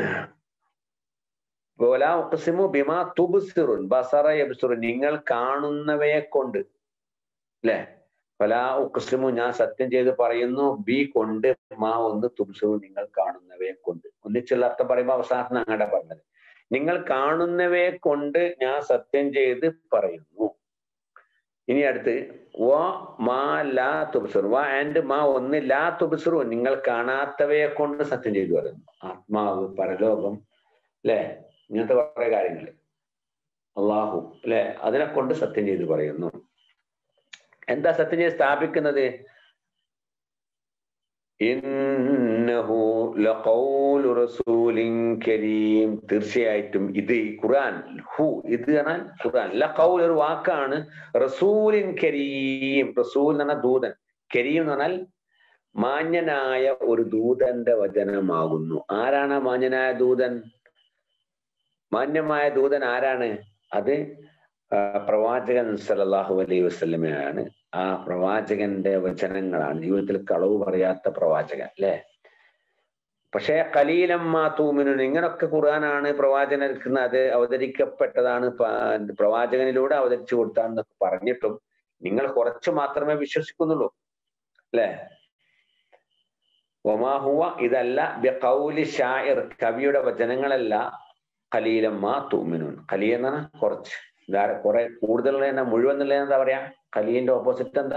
ഒക്കസിമു ബിമാ തുബുസിറുൻ ബസറ യബ്സുറുൻ നിങ്ങൾ കാണുന്നവയെ കൊണ്ട് അല്ലെ ഫലാ ഉക്സിമു ഞാൻ സത്യം ചെയ്ത് പറയുന്നു ബി കൊണ്ട് മാ ഒന്ന് തുബ്സിറു നിങ്ങൾ കാണുന്നവയെ കൊണ്ട് ഒന്നിച്ചുള്ള അർത്ഥം പറയുമ്പോൾ അവസാനത്തിന് അങ്ങടെ പറഞ്ഞത് നിങ്ങൾ കാണുന്നവയെ കൊണ്ട് ഞാൻ സത്യം ചെയ്ത് പറയുന്നു ഇനി അടുത്ത് വ മാ ലാ തുബ്സിറു വ ആൻഡ് മാ ഒന്ന് ലാ തുബ്സിറു നിങ്ങൾ കാണാത്തവയെ കൊണ്ട് സത്യം ചെയ്തു പറയുന്നു ആത്മാവ് പരലോകം അല്ലെ ഇങ്ങനത്തെ കുറെ കാര്യങ്ങൾ അള്ളാഹു അല്ലെ അതിനെ കൊണ്ട് സത്യം ചെയ്ത് പറയുന്നു എന്താ സത്യം ചെയ്ത് സ്ഥാപിക്കുന്നത് ഇന്നഹു ലഖൗലു റസൂലിൻ കരീം തീർച്ചയായിട്ടും ഇത് ഈ ഖുർആൻ ഹു ഇത് പറഞ്ഞാൽ ഖുർആൻ ലഖൗൽ ഒരു വാക്കാണ് റസൂലിൻ കരീം റസൂൽ എന്ന് പറഞ്ഞാൽ ദൂതൻ കരീം എന്ന് പറഞ്ഞാൽ മാന്യനായ ഒരു ദൂതന്റെ വചനമാകുന്നു ആരാണ് ആ മാന്യനായ ദൂതൻ മാന്യമായ ദൂതൻ ആരാണ് അത് പ്രവാചകൻ സല്ലല്ലാഹു അലൈഹി വസല്ലമയാണ് ആ പ്രവാചകന്റെ വചനങ്ങളാണ് ജീവിതത്തിൽ കളവ് പറയാത്ത പ്രവാചകൻ അല്ലെ പക്ഷേ കലീലമ്മാ തൂമിനു ഇങ്ങനൊക്കെ ഖുർആനാണ് പ്രവാചകൻ അത് അവതരിക്കപ്പെട്ടതാണ് പ്രവാചകനിലൂടെ അവതരിച്ചു കൊടുത്താണെന്നൊക്കെ പറഞ്ഞിട്ടും നിങ്ങൾ കുറച്ച് മാത്രമേ വിശ്വസിക്കുന്നുള്ളൂ അല്ലെ ഒമാഹുവ ഇതല്ല ബിഖൗലി ഷായിർ കവിയുടെ വചനങ്ങളല്ല കലീലമ്മാ തൂമിനുൻ കലീ എന്നാണ് കുറച്ച് ഇതാരെ കുറെ കൂടുതലുള്ള എന്താ മുഴുവൻ എന്നുള്ള എന്താ പറയാ കലീന്റെ ഓപ്പോസിറ്റ് എന്താ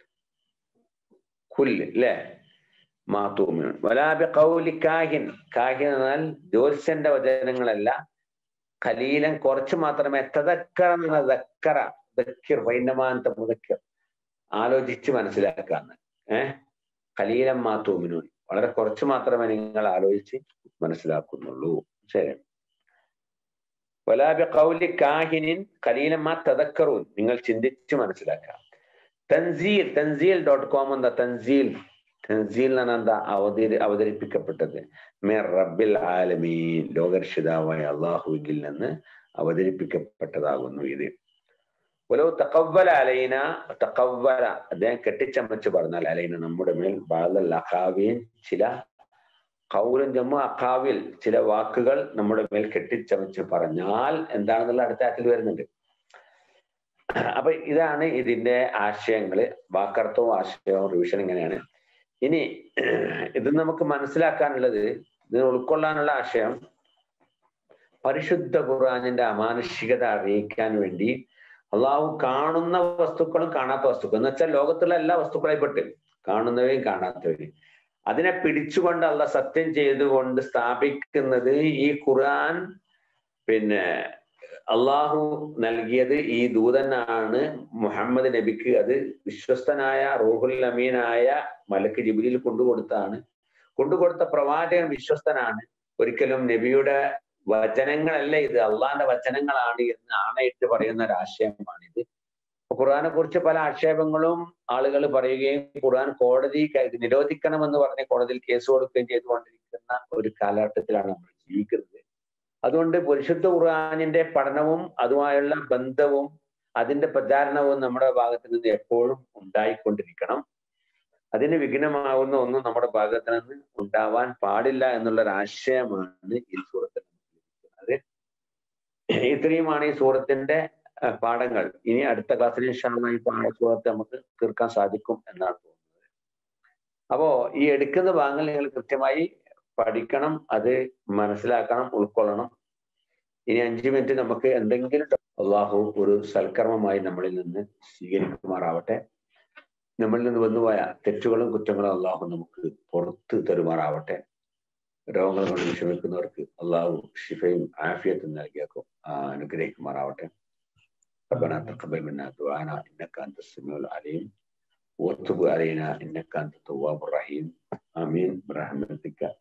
കുല്ല് അല്ലേ മാത്തൂമിനുൻ വലാബി കൗലി കാഹിൻ കാഹിൻ എന്നാൽ ജ്യോത്സ്യന്റെ വചനങ്ങളല്ല കലീലൻ കുറച്ച് മാത്രമേ തദക്കറ എന്ന ദക്കറ ദക്കിർ വൈനമാനത്തെ മുതക്കിർ ആലോചിച്ച് മനസ്സിലാക്കാന്ന് ഏഹ് കലീലം മാത്തൂമിനുൻ വളരെ കുറച്ച് മാത്രമേ നിങ്ങൾ ആലോചിച്ച് മനസ്സിലാക്കുന്നുള്ളൂ ശരി വലാബി കൗലി കാഹിനിൻ കലീലമാ തദക്കറൂൻ നിങ്ങൾ ചിന്തിച്ച് മനസ്സിലാക്കാം തൻസീൽ തൻസീൽ ഡോട്ട് കോം എന്താ തൻസീൽ തൻസീൽ എന്നാണ് എന്താ അവതരി അവതരിപ്പിക്കപ്പെട്ടത് മേർ റബ്ബിൽ ആലമീൻ ലോകരക്ഷിതാവായ അള്ളാഹുവിൽ നിന്ന് അവതരിപ്പിക്കപ്പെട്ടതാകുന്നു ഇത് ഒലോ തക്കവല അലൈന തക്കവല അദ്ദേഹം കെട്ടിച്ചമച്ച് പറഞ്ഞാൽ അലൈന നമ്മുടെ മേൽ ബാദൽ അഖാവീൻ ചില കൗലും ജമ്മു അഖാവിൽ ചില വാക്കുകൾ നമ്മുടെ മേൽ കെട്ടിച്ചമച്ച് പറഞ്ഞാൽ എന്താണെന്നുള്ള അടുത്ത ആറ്റിൽ വരുന്നുണ്ട് അപ്പൊ ഇതാണ് ഇതിന്റെ ആശയങ്ങള് വാക്കർത്ഥവും ആശയവും റിവിഷൻ ഇങ്ങനെയാണ് ഇനി ഇത് നമുക്ക് മനസ്സിലാക്കാനുള്ളത് ഇത് ഉൾക്കൊള്ളാനുള്ള ആശയം പരിശുദ്ധ ഖുർആാനിന്റെ അമാനുഷികത അറിയിക്കാൻ വേണ്ടി അള്ളാഹു കാണുന്ന വസ്തുക്കളും കാണാത്ത വസ്തുക്കളും എന്ന് വെച്ചാൽ ലോകത്തുള്ള എല്ലാ വസ്തുക്കളായിപ്പെട്ട് കാണുന്നവയും കാണാത്തവയും അതിനെ പിടിച്ചുകൊണ്ട് അല്ല സത്യം ചെയ്തുകൊണ്ട് സ്ഥാപിക്കുന്നത് ഈ ഖുർആൻ പിന്നെ അള്ളാഹു നൽകിയത് ഈ ദൂതനാണ് മുഹമ്മദ് നബിക്ക് അത് വിശ്വസ്തനായ റൂഹുൽ അമീനായ മലക്ക് ജിബിലിൽ കൊണ്ടുകൊടുത്താണ് കൊണ്ടുകൊടുത്ത പ്രവാചകൻ വിശ്വസ്തനാണ് ഒരിക്കലും നബിയുടെ വചനങ്ങളല്ല ഇത് അള്ളാന്റെ വചനങ്ങളാണ് എന്ന് ആണയിട്ട് പറയുന്ന ഒരു ആശയമാണിത് ഖുർആനെ കുറിച്ച് പല ആക്ഷേപങ്ങളും ആളുകൾ പറയുകയും ഖുർആൻ കോടതി നിരോധിക്കണമെന്ന് പറഞ്ഞ് കോടതിയിൽ കേസ് കൊടുക്കുകയും ചെയ്തുകൊണ്ടിരിക്കുന്ന ഒരു കാലഘട്ടത്തിലാണ് നമ്മൾ ജീവിക്കുന്നത് അതുകൊണ്ട് പരിശുദ്ധ ഖുർആാനിന്റെ പഠനവും അതുമായുള്ള ബന്ധവും അതിന്റെ പ്രചാരണവും നമ്മുടെ ഭാഗത്ത് നിന്ന് എപ്പോഴും ഉണ്ടായിക്കൊണ്ടിരിക്കണം അതിന് വിഘ്നമാവുന്ന ഒന്നും നമ്മുടെ ഭാഗത്ത് നിന്ന് ഉണ്ടാവാൻ പാടില്ല എന്നുള്ള ഒരു ആശയമാണ് ഈ സൂറത്തിൽ ലഭിക്കുന്നത് ഇത്രയുമാണ് ഈ സൂറത്തിന്റെ പാഠങ്ങൾ ഇനി അടുത്ത ക്ലാസ്സിൽ ഇൻഷാള്ള ഈ പാഠ സൂറത്ത് നമുക്ക് തീർക്കാൻ സാധിക്കും എന്നാണ് തോന്നുന്നത് അപ്പോ ഈ എടുക്കുന്ന ഭാഗങ്ങൾ നിങ്ങൾ കൃത്യമായി പഠിക്കണം അത് മനസ്സിലാക്കണം ഉൾക്കൊള്ളണം ഇനി അഞ്ചു മിനിറ്റ് നമുക്ക് എന്തെങ്കിലും അള്ളാഹു ഒരു സൽക്കർമ്മമായി നമ്മളിൽ നിന്ന് സ്വീകരിക്കുമാറാവട്ടെ നമ്മളിൽ നിന്ന് വന്നുപോയ തെറ്റുകളും കുറ്റങ്ങളും അള്ളാഹു നമുക്ക് പുറത്ത് തരുമാറാവട്ടെ രോഗങ്ങൾ കൊണ്ട് വിഷമിക്കുന്നവർക്ക് അള്ളാഹു ഷിഫയും ആഫിയത്തും നൽകിയേക്കും അനുഗ്രഹിക്കുമാറാവട്ടെ ربنا تقبل منا دعانا انك انت السميع العليم وتب علينا انك انت التواب الرحيم امين برحمتك